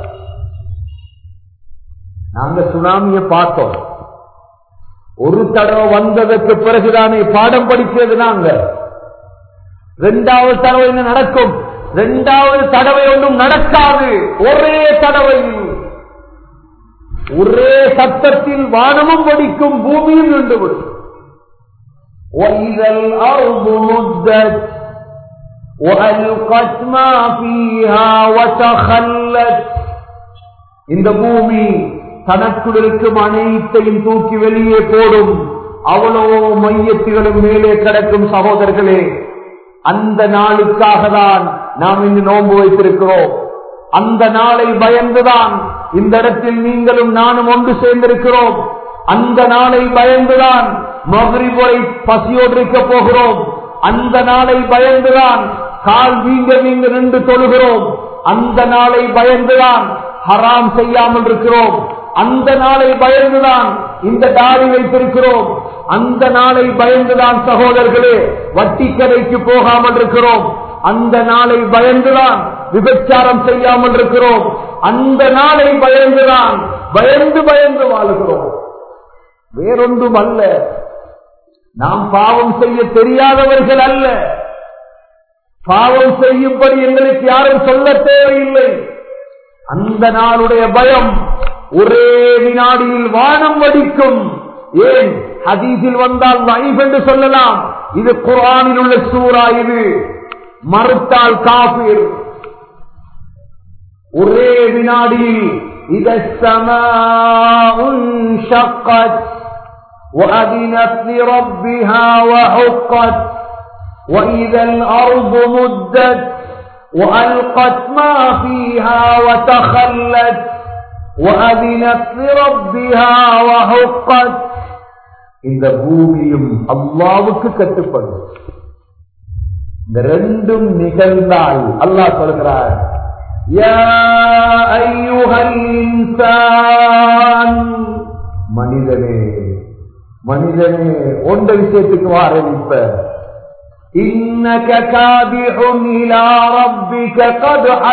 நாங்க சுனாமியை பார்த்தோம் ஒரு தடவை வந்ததற்கு பிறகுதானே பாடம் படிக்கிறது நாங்க ரெண்டாவது தடவை என்ன நடக்கும் ரெண்டாவது தடவை ஒன்றும் நடக்காது ஒரே தடவையில் ஒரே சத்தத்தில் வானமும் வடிக்கும் பூமியும் நின்றுவிடும் وإذا الأرض مدت وألقت ما فيها وتخلت இந்த பூமி தனக்குள் இருக்கும் அனைத்தையும் தூக்கி வெளியே போடும் அவ்வளோ மையத்துகளும் மேலே கிடக்கும் சகோதரர்களே அந்த நாளுக்காக தான் நாம் இங்கு நோன்பு வைத்திருக்கிறோம் அந்த நாளை பயந்துதான் இந்த இடத்தில் நீங்களும் நானும் ஒன்று சேர்ந்திருக்கிறோம் அந்த நாளை பயந்துதான் மகிழ்வரை பசியோடு இருக்க போகிறோம் அந்த நாளை பயந்துதான் கால் வீங்க வீங்க நின்று தொழுகிறோம் அந்த நாளை பயந்துதான் ஹராம் செய்யாமல் இருக்கிறோம் அந்த நாளை பயந்துதான் இந்த தாடி வைத்திருக்கிறோம் அந்த நாளை பயந்துதான் சகோதரர்களே வட்டி கடைக்கு போகாமல் இருக்கிறோம் அந்த நாளை பயந்துதான் விபச்சாரம் செய்யாமல் இருக்கிறோம் அந்த நாளை பயந்துதான் பயந்து பயந்து வாழுகிறோம் வேறொன்றும் அல்ல நாம் பாவம் செய்ய தெரியாதவர்கள் அல்ல பாவம் செய்யும்படி எங்களுக்கு யாரும் சொல்ல தேவையில்லை அந்த நாளுடைய பயம் ஒரே வினாடியில் வானம் வடிக்கும் ஏன் ஹதீஸில் வந்தால் வைஃப் என்று சொல்லலாம் இது குரானில் உள்ள சூறா இது மறுத்தால் காபீர் ஒரே வினாடியில் إذا السماء انشقت وأذنت لربها وحقت وإذا الأرض مدت وألقت ما فيها وتخلت وأذنت لربها وحقت இந்த பூமியும் அல்லாவுக்கு கட்டுப்படும் இந்த ரெண்டும் நிகழ்ந்தால் அல்லாஹ் சொல்கிறார் يا أيها الإنسان மனிதனே மனிதனே ஒன்ற விஷயத்துக்கு வாரேன் இப்ப إنك كادح إلى ربك قدحا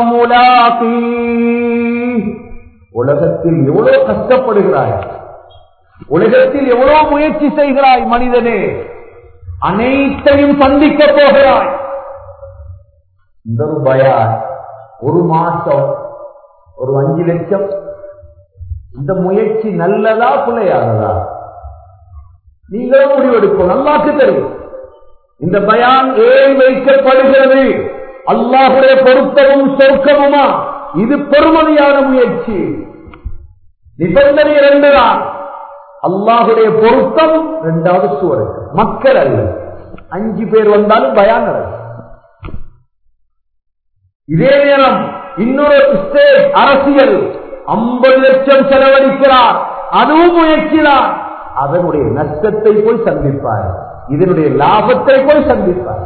فملاقيه உலகத்தில் எவ்வளவு கஷ்டப்படுகிறாய் உலகத்தில் எவ்வளவு முயற்சி செய்கிறாய் மனிதனே அனைத்தையும் சந்திக்க போகிறாய் இந்த ஒரு பயான் ஒரு மாசம் ஒரு அஞ்சு லட்சம் இந்த முயற்சி நல்லதா பிள்ளையானதா நீங்களும் முடிவெடுக்கும் நல்லாக்கு தெரியும் இந்த பயான் ஏன் வைக்கப்படுகிறது அல்லாஹுடைய பொருத்தமும் சொர்க்கமுமா இது பெருமதியான முயற்சி நிபந்தனை இரண்டுதான் அல்லாஹுடைய பொருத்தம் இரண்டாவது சுவருக்கு மக்கள் அல்ல அஞ்சு பேர் வந்தாலும் பயான் நடக்கும் இதே நேரம் இன்னொரு ஸ்டேட் அரசியல் ஐம்பது லட்சம் செலவழிக்கிறார் அதுவும் முயற்சிதான் அதனுடைய நஷ்டத்தை போய் சந்திப்பார் இதனுடைய லாபத்தை போய் சந்திப்பார்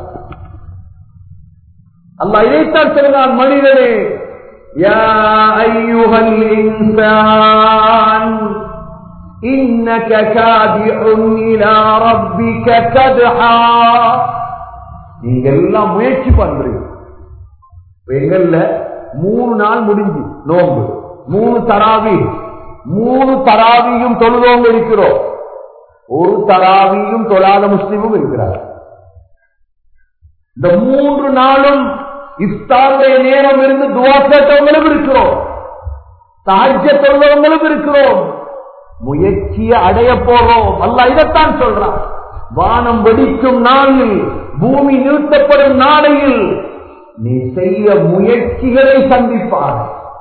அல்லா இதைத்தான் சொல்கிறான் மனிதனே يا أيها الإنسان إنك كادح إلى ربك كدحا நீங்க எல்லாம் முயற்சி பண்றீங்க இப்ப எங்கள்ல மூணு நாள் முடிஞ்சு நோம்பு மூணு தராவி மூணு தராவியும் தொழுதவங்க இருக்கிறோம் ஒரு தராவியும் தொழாத முஸ்லிமும் இருக்கிறார் இந்த மூன்று நாளும் இஃப்தாருடைய நேரம் இருந்து துவா கேட்டவங்களும் இருக்கிறோம் சாஜ்ய தொழுதவங்களும் இருக்கிறோம் முயற்சியை அடைய போறோம் அல்ல இதைத்தான் சொல்றான் வானம் வெடிக்கும் நாளில் பூமி நிறுத்தப்படும் நாளையில் நீ செய்ய முயற்சிகளை சந்திப்பார்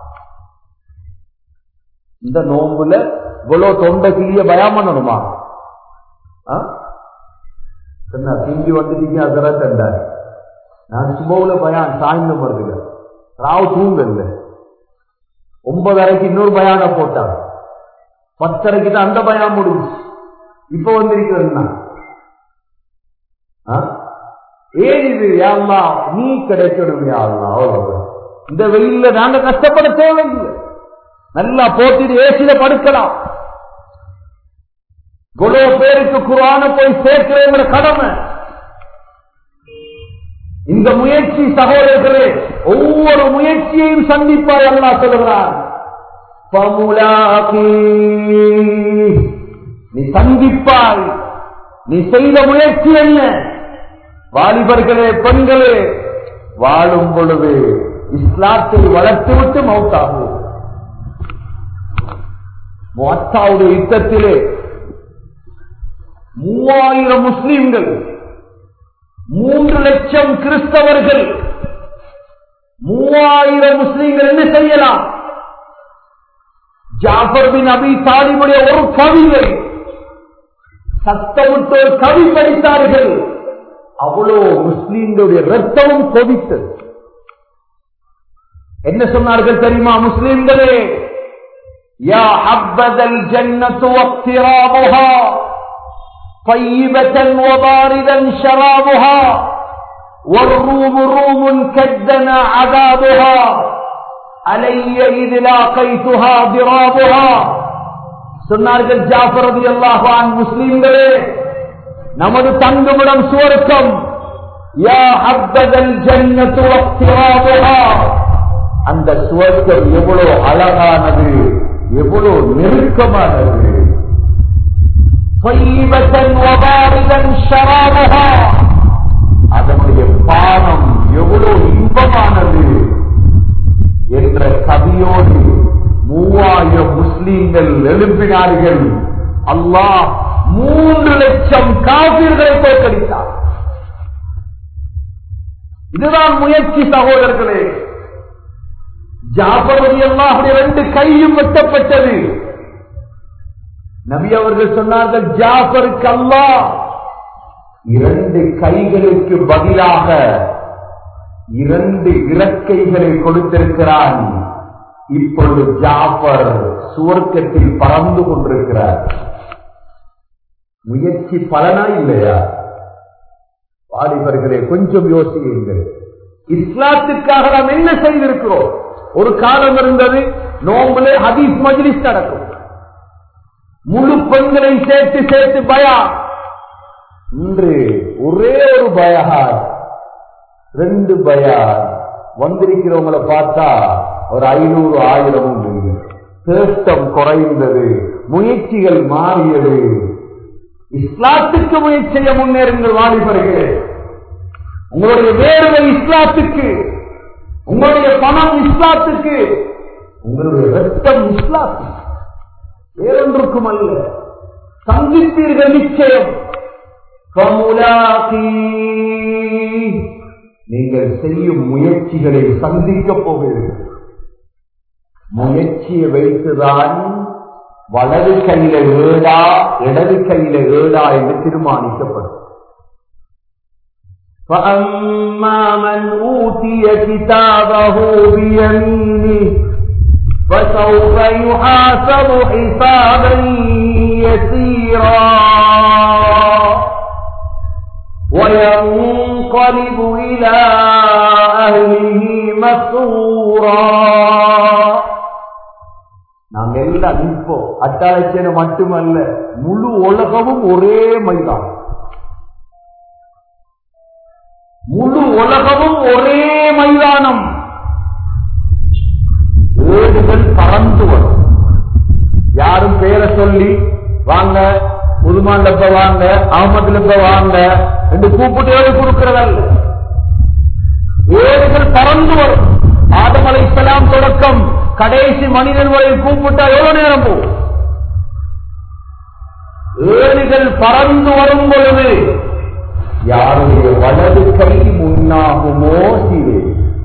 இந்த நோம்புல இவ்வளவு தொண்டை கிளிய பயம் பண்ணணுமா ஆ? என்ன திங்கி வந்துட்டீங்க அதெல்லாம் கண்டார் நான் சுபவுல பயான் சாய்ந்த வருதுல ராவ் தூங்கல்ல ஒன்பதரைக்கு இன்னொரு பயான போட்டான் பத்தரைக்கு தான் அந்த பயம் முடிஞ்சு இப்ப வந்திருக்கிறதுனா ஏன் இது யாழ்லா நீ கிடைக்கணும் யாழ்லா அவ்வளவு இந்த வெயில்ல நாங்க கஷ்டப்பட தேவையில்லை நல்லா போட்டிட்டு ஏசில படுக்கலாம் இவ்வளவு பேருக்கு குரான போய் சேர்க்கிறவங்க கடமை இந்த முயற்சி சகோதரர்களே ஒவ்வொரு முயற்சியையும் சந்திப்பார் அல்லா சொல்கிறார் فملاقيه நீ சந்திப்பாய் நீ செய்த முயற்சி என்ன வாலிபர்களே பெண்களே வாழும் பொழுது இஸ்லாத்தை வளர்த்து விட்டு மௌத்தாகும் மொத்தாவுடைய யுத்தத்திலே மூவாயிரம் முஸ்லிம்கள் மூன்று லட்சம் கிறிஸ்தவர்கள் மூவாயிரம் முஸ்லிம்கள் என்ன செய்யலாம் ஜாஃபர் பின் அபி தாலிபுடைய ஒரு கவிதை சத்தமிட்டு ஒரு கவி படித்தார்கள் அவ்வளோ முஸ்லீம்களுடைய ரத்தமும் கொதித்தது என்ன சொன்னார்கள் தெரியுமா முஸ்லீம்களே யா ஹப்பதல் ஜன்னத்து வக்திராபுஹா طيبة وباردا شرابها والروم روم كدنا عذابها علي إذ لاقيتها ضرابها சொன்னார்கள் ஜாஃபர் ரதி அல்லாஹான் முஸ்லீம்களே நமது தங்குமிடம் சுவர்க்கம் யா ஹப்பதல் ஜன்னத்து வக்திராபுஹா அந்த சுவர்க்கம் எவ்வளவு அழகானது எவ்வளவு நெருக்கமானது طيبة وباردا شرابها அதனுடைய பானம் எவ்வளவு இன்பமானது என்ற கவியோடு மூவாயிரம் முஸ்லீம்கள் எழுப்பினார்கள் அல்லாஹ் மூன்று லட்சம் காவிர்களை தோற்கடித்தார் இதுதான் முயற்சி சகோதரர்களே ஜாபர் அல்லாஹுடைய ரெண்டு கையும் வெட்டப்பட்டது நபி அவர்கள் சொன்னார்கள் ஜாபருக்கு அல்லாஹ் இரண்டு கைகளுக்கு பதிலாக இரண்டு இறக்கைகளை கொடுத்திருக்கிறான் இப்பொழுது ஜாஃபர் சுவர்க்கத்தில் பறந்து கொண்டிருக்கிறார் முயற்சி பலனா இல்லையா வாலிபர்களே கொஞ்சம் யோசியுங்கள் இஸ்லாத்துக்காக நாம் என்ன செய்திருக்கிறோம் ஒரு காலம் இருந்தது நோம்புலே ஹதீஸ் மஜ்லிஸ் நடக்கும் முழு பெண்களை சேர்த்து சேர்த்து பயா இன்று ஒரே ஒரு பயார் ரெண்டு பயார் வந்திருக்கிறவங்களை பார்த்தா ஒரு ஐநூறு ஆயிரமும் இல்லை தேஷ்டம் குறைந்தது முயற்சிகள் மாறியது இஸ்லாத்துக்கு முயற்சி செய்ய முன்னேறுங்கள் வாலிபர்களே உங்களுடைய வேர்வை இஸ்லாத்துக்கு உங்களுடைய பணம் இஸ்லாத்துக்கு உங்களுடைய ரத்தம் இஸ்லாத்துக்கு வேறொன்றுக்கும் அல்ல சந்திப்பீர்கள் நிச்சயம் நீங்கள் செய்யும் முயற்சிகளை சந்திக்கப் போகிறீர்கள் முயற்சியை வைத்துதான் வலது கையில ஏடா இடது கையில ஏடா என்று தீர்மானிக்கப்படும் فأما من أوتي كتابه بيمينه فسوف يحاسب حسابا يسيرا وينقلب إلى أهله مسرورا நாங்க எல்லாம் இப்போ அட்டாளச்சேன மட்டுமல்ல முழு உலகமும் ஒரே மைதான் முழு உலகமும் ஒரே மைதானம் ஏடுகள் பறந்து வரும் யாரும் பேரை சொல்லி வாங்க உதுமான் லப்ப வாங்க அகமது லப்ப வாங்க என்று கூப்பிட்டு ஏடு கொடுக்கிறதல்ல ஏடுகள் பறந்து வரும் ஆதம் அலைசலாம் தொடக்கம் கடைசி மனிதன் வரை கூப்பிட்டா எவ்வளவு நேரம் போகும் ஏடுகள் பறந்து வரும் பொழுது யாருடைய வலது கை முன்னாகுமோ சிவே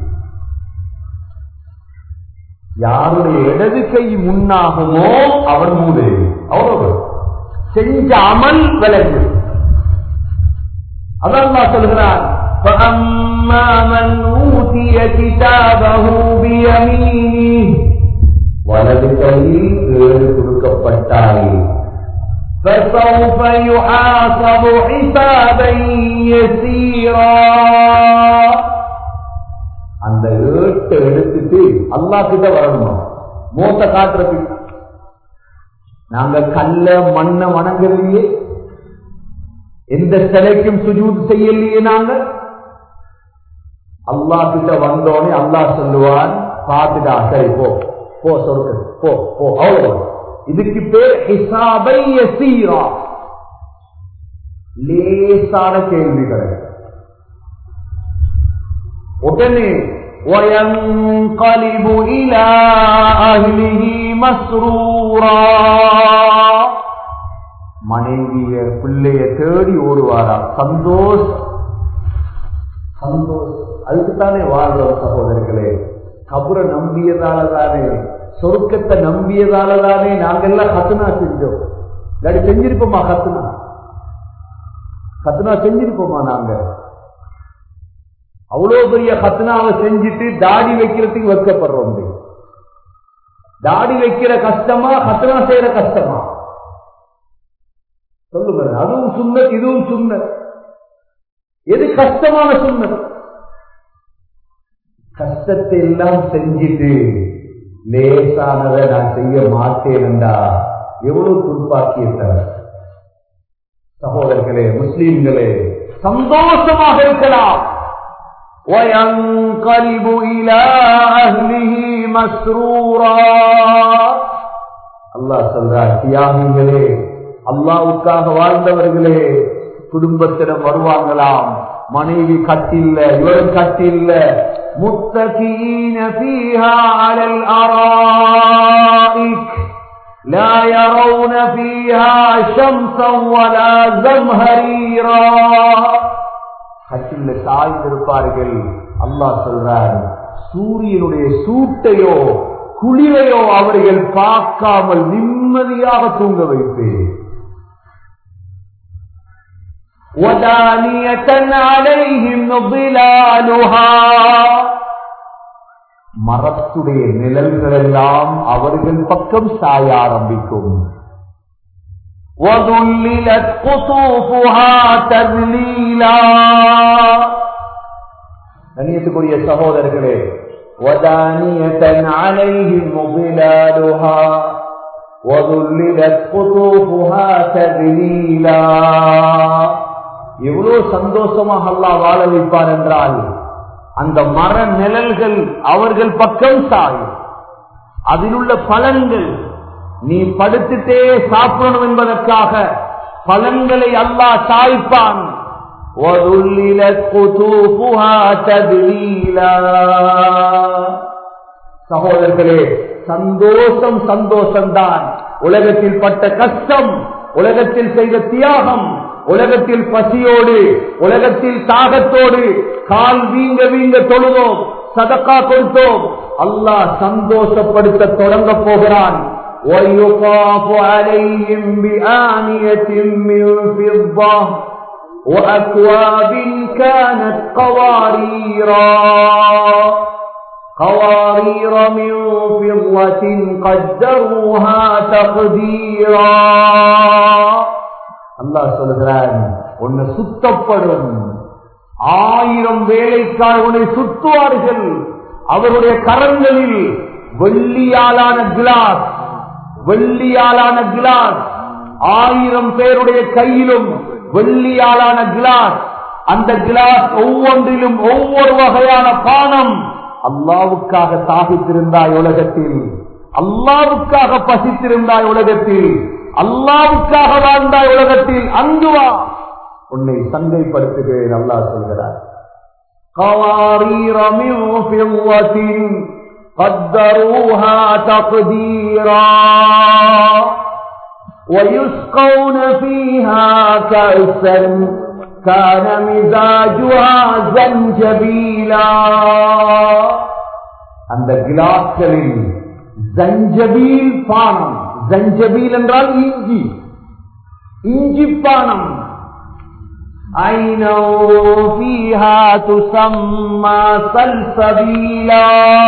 யாருடைய இடது கை முன்னாகுமோ அவர் மூடு அவ்வளவு செஞ்ச அமல் விலங்கு அதான் சொல்கிறார் فأما من أوتي كتابه بيمينه வலது கையில் ஏழு கொடுக்கப்பட்டாய் فسوف يحاسب حسابا يسيرا அந்த ஏட்டை எடுத்துட்டு அல்லா கிட்ட வரணும் மோச காட்டுறதுக்கு நாங்க கல்ல மண்ண வணங்கலையே எந்த சிலைக்கும் சுஜூத் செய்யலையே நாங்க அல்லா கிட்ட வந்தோடனே அல்லாஹ் சொல்லுவான் பார்த்துட்டா சரி போ போ சொருக்கு போ போ அவ்வளவு இதுக்கு பேர் ஹிசாபை யசீரா லேசான கேள்விகள் உடனே وينقلب إلى أهله مسرورا மனைவிய பிள்ளைய தேடி ஓடுவாரா சந்தோஷ் சந்தோஷ் அதுக்குத்தானே வாழ்றோம் சகோதரர்களே கபுர நம்பியதால தானே சொருக்கத்தை நம்பியதால தானே நாங்கெல்லாம் கத்துனா செஞ்சோம் இல்லாடி செஞ்சிருப்போமா கத்துனா கத்துனா செஞ்சிருப்போமா நாங்க அவ்வளவு பெரிய கத்துனாவை செஞ்சுட்டு தாடி வைக்கிறதுக்கு வைக்கப்படுறோம் தாடி வைக்கிற கஷ்டமா கத்துனா செய்யற கஷ்டமா சொல்லுங்க அதுவும் சுண்ணத் இதுவும் சுண்ணத் எது கஷ்டமான சுண்ணத் கஷ்டத்தை எல்லாம் செஞ்சுட்டு லேசானதை நான் செய்ய மாட்டேன்டா எவ்வளவு துர்ப்பாக்கிய சகோதரர்களே முஸ்லீம்களே சந்தோஷமாக இருக்கலாம் وينقلب إلى أهله مسرورا அல்லாஹ் சொல்றார் தியாகிகளே அல்லாவுக்காக வாழ்ந்தவர்களே குடும்பத்திடம் வருவாங்களாம் மனைவி கட்டில்ல இவரும் கட்டில்ல متكئين فيها على الأرائك لا يرون فيها شمسا ولا زمهريرا கட்டில்ல சாய்ந்திருப்பார்கள் அல்லாஹ் சொல்றார் சூரியனுடைய சூட்டையோ குளிரையோ அவர்கள் பார்க்காமல் நிம்மதியாக தூங்க வைப்பேன் ودانية عليهم ظلالها மரத்துடைய நிழல்கள் எல்லாம் அவர்கள் பக்கம் சாய ஆரம்பிக்கும் وذللت قطوفها تذليلا கண்ணியத்துக்குரிய சகோதரர்களே وَدَانِيَةً عَلَيْهِمْ ظِلَالُهَا وَذُلِّلَتْ قُطُوفُهَا تَذْلِيلًا எவ்வளவு சந்தோஷமாக அல்லாஹ் வாழ வைப்பார் என்றால் அந்த மர நிழல்கள் அவர்கள் பக்கம் சாயும் அதில் உள்ள பலன்கள் நீ படுத்துட்டே சாப்பிடணும் என்பதற்காக பலன்களை அல்லாஹ் சாய்ப்பான் وَذُلِّلَتْ قُطُوفُهَا تَذْلِيلًا சகோதரர்களே சந்தோஷம் சந்தோஷம்தான் உலகத்தில் பட்ட கஷ்டம் உலகத்தில் செய்த தியாகம் உலகத்தில் பசியோடு உலகத்தில் தாகத்தோடு கால் வீங்க வீங்க தொழுதோம் சதக்கா கொடுத்தோம் அல்லாஹ் சந்தோஷப்படுத்த தொடங்க போகிறான் وَيُطَافُ عَلَيْهِمْ بِآنِيَةٍ مِّن فِضَّةٍ وأكواب كانت قواريرا قوارير من فضة قدروها تقديرا அல்லாஹ் சொல்கிறான் உன்னை சுத்தப்படும் ஆயிரம் வேலைக்கார் உன்னை சுத்துவார்கள் அவருடைய கரங்களில் வெள்ளியாலான கிளாஸ் வெள்ளியாலான கிளாஸ் ஆயிரம் பேருடைய கையிலும் வெள்ளியாலான கிளாஸ் அந்த கிளாஸ் ஒவ்வொன்றிலும் ஒவ்வொரு வகையான பானம் அல்லாவுக்காக சாகித்திருந்தாய் உலகத்தில் அல்லாவுக்காக பசித்திருந்தாய் உலகத்தில் அல்லாவுக்காக வாழ்ந்தாய் உலகத்தில் அங்கு வா உன்னை சந்தைப்படுத்துகிறேன் அல்லாஹ் சொல்கிறார் قوارير من فضة قدروها تقديرا ويسقون فيها كأسا كان مزاجها زنجبيلا அந்த கிளாஸ்களில் ஜஞ்சபீல் பானம் ஜஞ்சபீல் என்றால் இஞ்சி இஞ்சி பானம் عينا فيها تسمى سلسبيلا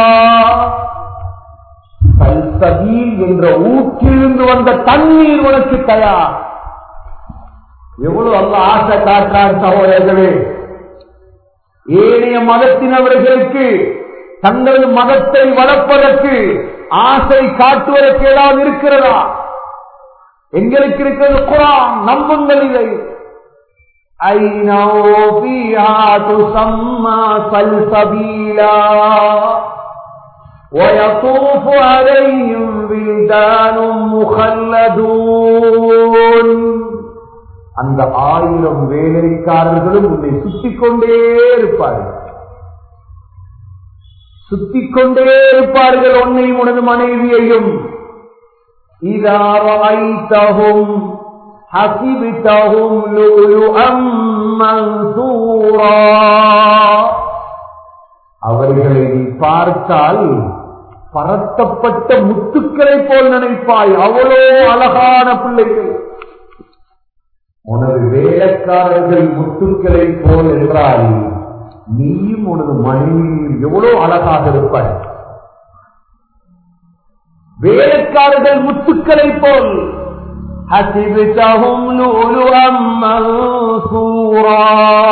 சல்சபீல் என்ற ஊற்றிலிருந்து வந்த தண்ணீர் உனக்கு தயார் எவ்வளவு அல்ல ஆசை காட்டான் சகோதரர்களே ஏனைய மதத்தினவர்களுக்கு தங்களது மதத்தை வளர்ப்பதற்கு ஆசை காட்டுவதற்கு ஏதாவது இருக்கிறதா எங்களுக்கு இருக்கிறது குரான் நம்புங்கள் இதை عينا فيها تسمى سلسبيلا ويطوف عليهم بلدان مخلدون அந்த ஆயிரம் வேலைக்காரர்களும் உன்னை சுத்திக் கொண்டே இருப்பார்கள் சுத்திக் கொண்டே இருப்பார்கள் உன்னையும் உனது மனைவியையும் إذا رأيتهم حسبتهم لؤلؤا منثورا அவர்களை நீ பார்த்தால் பரத்தப்பட்ட முத்துக்களை போல் நினைப்பாய் அவ்வளோ அழகான பிள்ளைகள் உனது வேலைக்காரர்கள் முத்துக்களை போல் என்றால் நீயும் உனது மனைவியும் எவ்வளவு அழகாக இருப்பாய் வேலைக்காரர்கள் முத்துக்களை போல் حسبتهم لؤلؤا منثورا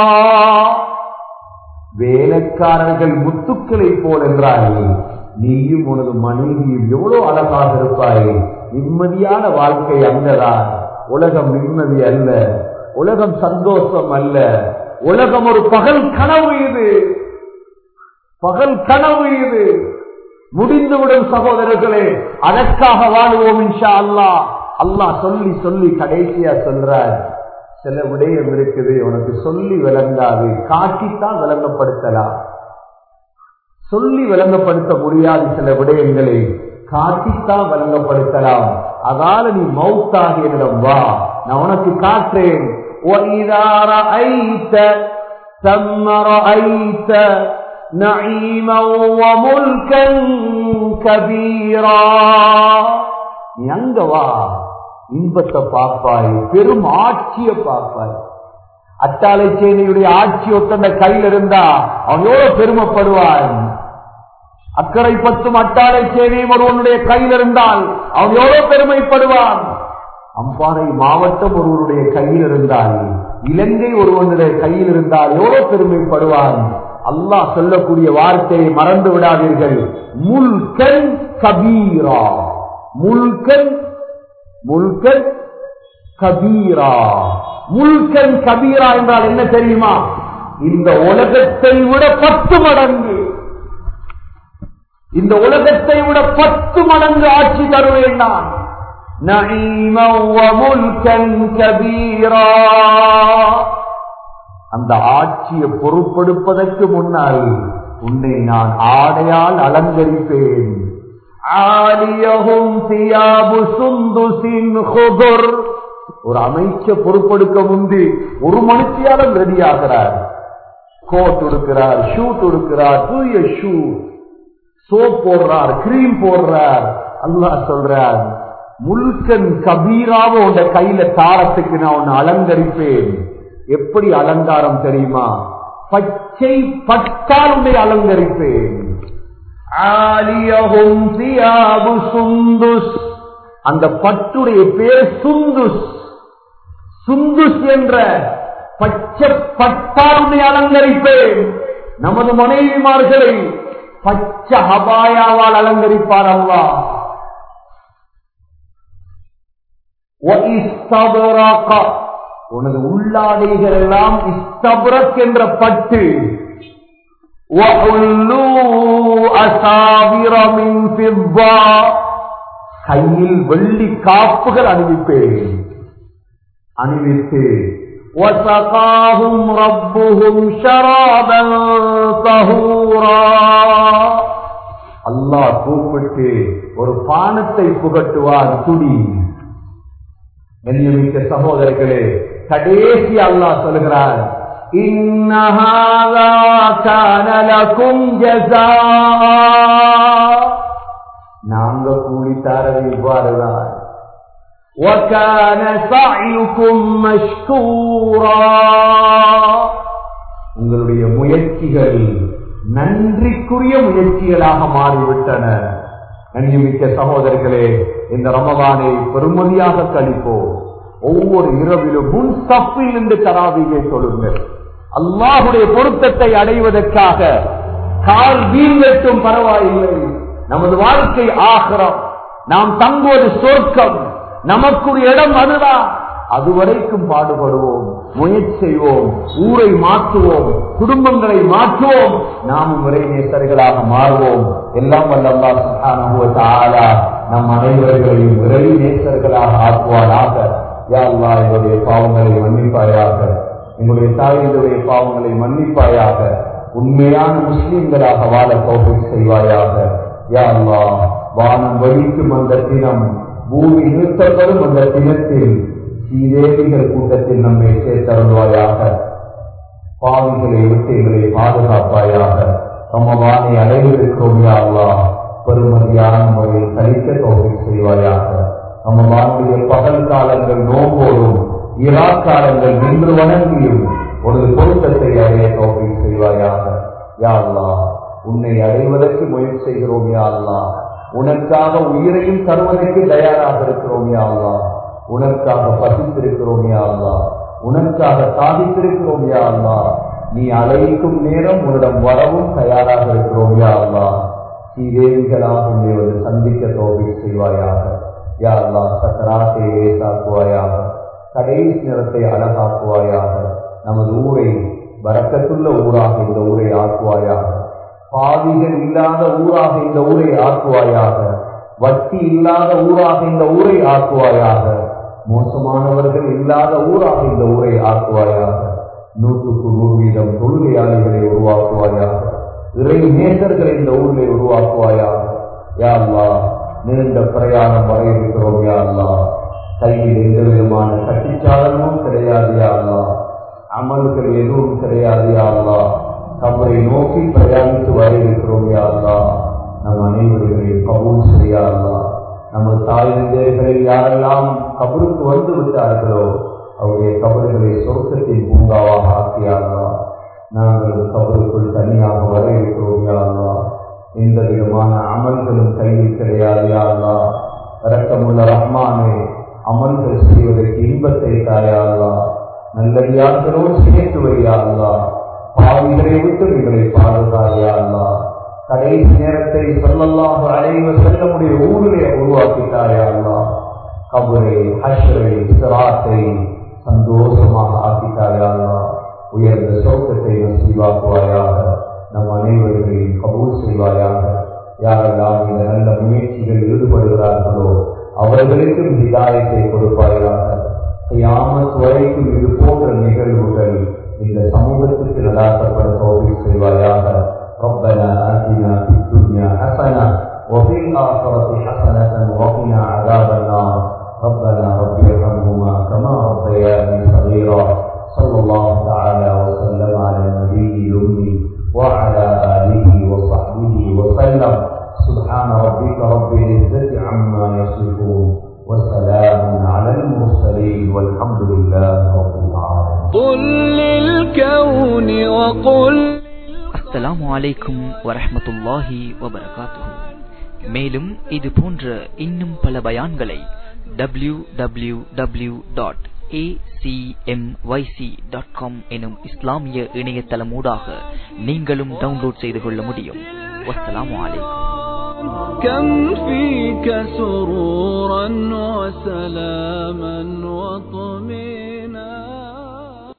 வேலைக்காரர்கள் முத்துக்களை போல் என்றார்கள் நீயும் உனது மனைவியும் எவ்வளவு அழகாக இருப்பாய் நிம்மதியான வாழ்க்கை அங்கதான் உலகம் நிம்மதி அல்ல உலகம் சந்தோஷம் அல்ல உலகம் ஒரு பகல் கனவு இது பகல் கனவு இது முடிந்துவிடும் சகோதரர்களே அதற்காக வாழ்வோம் இன்ஷா அல்லாஹ் அல்லாஹ் சொல்லி சொல்லி கடைசியா சொல்றார் சில விடயம் இருக்குது உனக்கு சொல்லி விளங்காது காட்டித்தான் விளங்கப்படுத்தலாம் சொல்லி விளங்கப்படுத்த முடியாது சில விடயங்களை காட்டித்தான் விளங்கப்படுத்தலாம் அதால நீ மௌத்தாகி என்னிடம் வா நான் உனக்கு காட்டுறேன் وإذا رأيت ثم رأيت نعيما وملكا كبيرا நீ அங்க வா இன்பத்தை பார்ப்பாய் பெரும் ஆட்சியை பார்ப்பாய் அட்டாளை சேனையுடைய ஆட்சி ஒத்தந்த கையில் இருந்தா அவன் எவ்வளவு பெருமைப்படுவான் அக்கறை பத்தும் அட்டாளை சேனையும் ஒருவனுடைய கையில் இருந்தால் அவன் எவ்வளவு பெருமைப்படுவான் அம்பாறை மாவட்டம் ஒருவருடைய கையில் இருந்தால் இலங்கை ஒருவனுடைய கையில் இருந்தால் எவ்வளவு பெருமைப்படுவான் அல்லாஹ் சொல்லக்கூடிய வார்த்தையை மறந்து விடாதீர்கள் முல்கன் கபீரா முல்கன் முல்கன் கபீரா முல்கன் கபீரா என்றால் என்ன தெரியுமா இந்த உலகத்தை விட பத்து மடங்கு இந்த உலகத்தை விட பத்து மடங்கு ஆட்சி தருவேன் நான் نعيما وملكا كبيرا அந்த ஆட்சியை பொறுப்படுப்பதற்கு முன்னால் உன்னை நான் ஆடையால் அலங்கரிப்பேன் عاليهم ثياب سندس خضر ஒரு அமைச்ச பொறுப்பெடுக்க முந்தி ஒரு மனுஷியாலும் ரெடியாகிறார் கோட் உடுக்கிறார் ஷூ உடுக்கிறார் தூய ஷூ சோப் போடுறார் கிரீம் போடுறார் அல்லாஹ் சொல்றார் முல்கன் கபீராவ உன்ட கையில தாரத்துக்கு நான் உன்னை அலங்கரிப்பேன் எப்படி அலங்காரம் தெரியுமா பச்சை பட்டால் உன்னை அலங்கரிப்பேன் عاليهم ثياب سندس அந்த பட்டுடைய பேர் சுந்துஸ் சுந்துஸ் என்ற பச்சை பட்டாருமை அலங்கரிப்பேன் நமது மனைவிமார்களை பச்சை ஹபாயாவால் அலங்கரிப்பார் அல்லா وَإِسْتَبْرَقَ உனது உள்ளாடைகள் எல்லாம் இஸ்தபரக் என்ற பட்டு وَحُلُّوا أَسَاوِرَ مِنْ فِضَّةٍ கையில் வெள்ளி காப்புகள் அணிவிப்பேன் அணிவித்து وَسَقَاهُمْ رَبُّهُمْ شَرَابًا طَهُورًا அல்லாஹ் கூப்பிட்டு ஒரு பானத்தை புகட்டுவார் துடி கண்ணியமிக்க சகோதரர்களே கடைசி அல்லாஹ் சொல்கிறார் إِنَّ هَذَا كَانَ لَكُمْ جَزَاءً நாங்க கூலி தாரது இவ்வாறுதான் وَكَانَ سَعْيُكُمْ مَشْكُورًا உங்களுடைய முயற்சிகள் நன்றிக்குரிய முயற்சிகளாக மாறிவிட்டன கண்ணியமிக்க சகோதரர்களே இந்த ரமதானை பெருமதியாக கழிப்போம் ஒவ்வொரு இரவிலும் முன் தப்பில் நின்று தராவியை தொழுங்கள் அல்லாஹுடைய பொருத்தத்தை அடைவதற்காக கால் வீழ்வெட்டும் பரவாயில்லை நமது வாழ்க்கை ஆகரம் நாம் தங்குவது சொர்க்கம் நமக்குரிய இடம் அதுதான் அதுவரைக்கும் பாடுபடுவோம் முயற்சி செய்வோம் ஊரை மாற்றுவோம் குடும்பங்களை மாற்றுவோம் நாமும் இறைநேசர்களாக மாறுவோம் எல்லாம் வல்லல்லா சுப்ஹானஹு வ தஆலா நம் அனைவர்களையும் இறை நேசர்களாக ஆக்குவாராக யா அல்லாஹ் எங்களுடைய பாவங்களை மன்னிப்பாயாக எங்களுடைய தாயினுடைய பாவங்களை மன்னிப்பாயாக உண்மையான முஸ்லிம்களாக வாழ தௌஃபீக் செய்வாயாக யா அல்லாஹ் வானம் வலிக்கும் அந்த தினம் பூமி நிறுத்தப்படும் அந்த தினத்தில் சீதேவிகள் கூட்டத்தில் நம்மை சேர்த்தருள்வாயாக பாவிகளை விட்டு எங்களை பாதுகாப்பாயாக ரமவானை அடைவதற்கிறோம் யா அல்லாஹ் பெருமதியான முறையில் கழிக்க தோல்வி செய்வாயாக ரமவானுடைய பகல் காலங்கள் நோம்போடும் இரா காலங்கள் நின்று வணங்கியும் ஒரு பொருத்தத்தை அடைய தோல்வி செய்வாயாக யா அல்லாஹ் உன்னை அடைவதற்கு முயற்சி செய்கிறோம் யா அல்லாஹ் உனக்காக உயிரையும் தருவதற்கு தயாராக இருக்கிறோம் யா அல்லாஹ் உனக்காக பசித்திருக்கிறோம் யா அல்லாஹ் உனக்காக சாதித்திருக்கிறோம் யா அல்லாஹ் நீ அழைக்கும் நேரம் உன்னிடம் வரவும் தயாராக இருக்கிறோம் யா அல்லாஹ் சீதேவிகளாக உன்னை வந்து சந்திக்க தோல்வி செய்வாயாக யா அல்லாஹ் சக்கராத்தை லேசாக்குவாயாக கடைசி நிறத்தை அழகாக்குவாயாக நமது ஊரை வரக்கத்துள்ள ஊராக இந்த ஊரை ஆக்குவாயாக பாவிகள் இல்லாத ஊராக இந்த ஊரை ஆக்குவாயாக வட்டி இல்லாத ஊராக இந்த ஊரை ஆக்குவாயாக மோசமானவர்கள் இல்லாத ஊராக இந்த ஊரை ஆக்குவாயாக நூற்றுக்கு நூறு வீதம் தொழுகையாளிகளை உருவாக்குவாயாக இறை நேசர்களை இந்த ஊரிலே உருவாக்குவாயாக யா அல்லாஹ் நீண்ட பிரயாணம் வர இருக்கிறோம் யா அல்லாஹ் கையில் எந்த விதமான கட்டிச்சாதனமும் கிடையாது யா அல்லாஹ் அமல்கள் எதுவும் கிடையாது யா அல்லாஹ் கபரை நோக்கி பிரயாணித்து வர இருக்கிறோம் யாருலா நம் அனைவர்களையும் கபூல் செய்யாதா நம்ம தாய் தந்தையர்களை யாரெல்லாம் கபருக்கு வந்து விட்டார்களோ அவருடைய கபறுகளை சொர்க்கத்தின் பூங்காவாக ஆக்கியார்களா நாங்கள் கபருக்குள் தனியாக வர இருக்கிறோம் யாருலா எந்த விதமான அமல்களும் கையில் கிடையாது யாருலா இரக்கமுள்ள ரஹ்மானே அமல்கள் செய்வதற்கு இன்பத்தை தாயாளா நல்லடியார்களோடு சேர்த்து வையாளா பாவிகளை விட்டு எங்களை பாதுகாயாளா கடைசி நேரத்தை சொல்லல்லாக அடைவ செல்லமுடைய ஊரிலே உருவாக்கிட்டாயாளா கபரை ஹஷரை சிராத்தை சந்தோஷமாக ஆக்கிட்டாயாளா உயர்ந்த சோக்கத்தை நசீவாக்குவாயாக நம் அனைவர்களையும் கபூல் செய்வாயாக யாரெல்லாம் இந்த நல்ல முயற்சிகள் ஈடுபடுகிறார்களோ அவர்களுக்கும் ஹிதாயத்தை கொடுப்பாயாக யாமத் வரைக்கும் இது போன்ற நிகழ்வுகள் இந்த சமூகத்துக்கு நடாத்தப்பட தோல்வி செய்வாயாக ربنا آتنا في الدنيا حسنة وفي الآخرة حسنة وقنا عذاب النار ربنا رب ارحمهما كما ربياني صغيرا صلى الله تعالى وسلم على النبي الأمي وعلى آله وصحبه وسلم سبحان ربك رب العزة عما يصفون وسلام على المرسلين والحمد لله رب العالمين قل للكون وقل அஸ்ஸலாமு அலைக்கும் வரஹ்மத்துல்லாஹி வபரகாத்துஹு மேலும் இது போன்ற இன்னும் பல பயான்களை W W W dot dot com எனும் இஸ்லாமிய இணையதளமூடாக நீங்களும் டவுன்லோட் செய்து கொள்ள முடியும் வஸ்ஸலாமு அலைக்கும் كم فيك سرورا وسلاما وطمئنا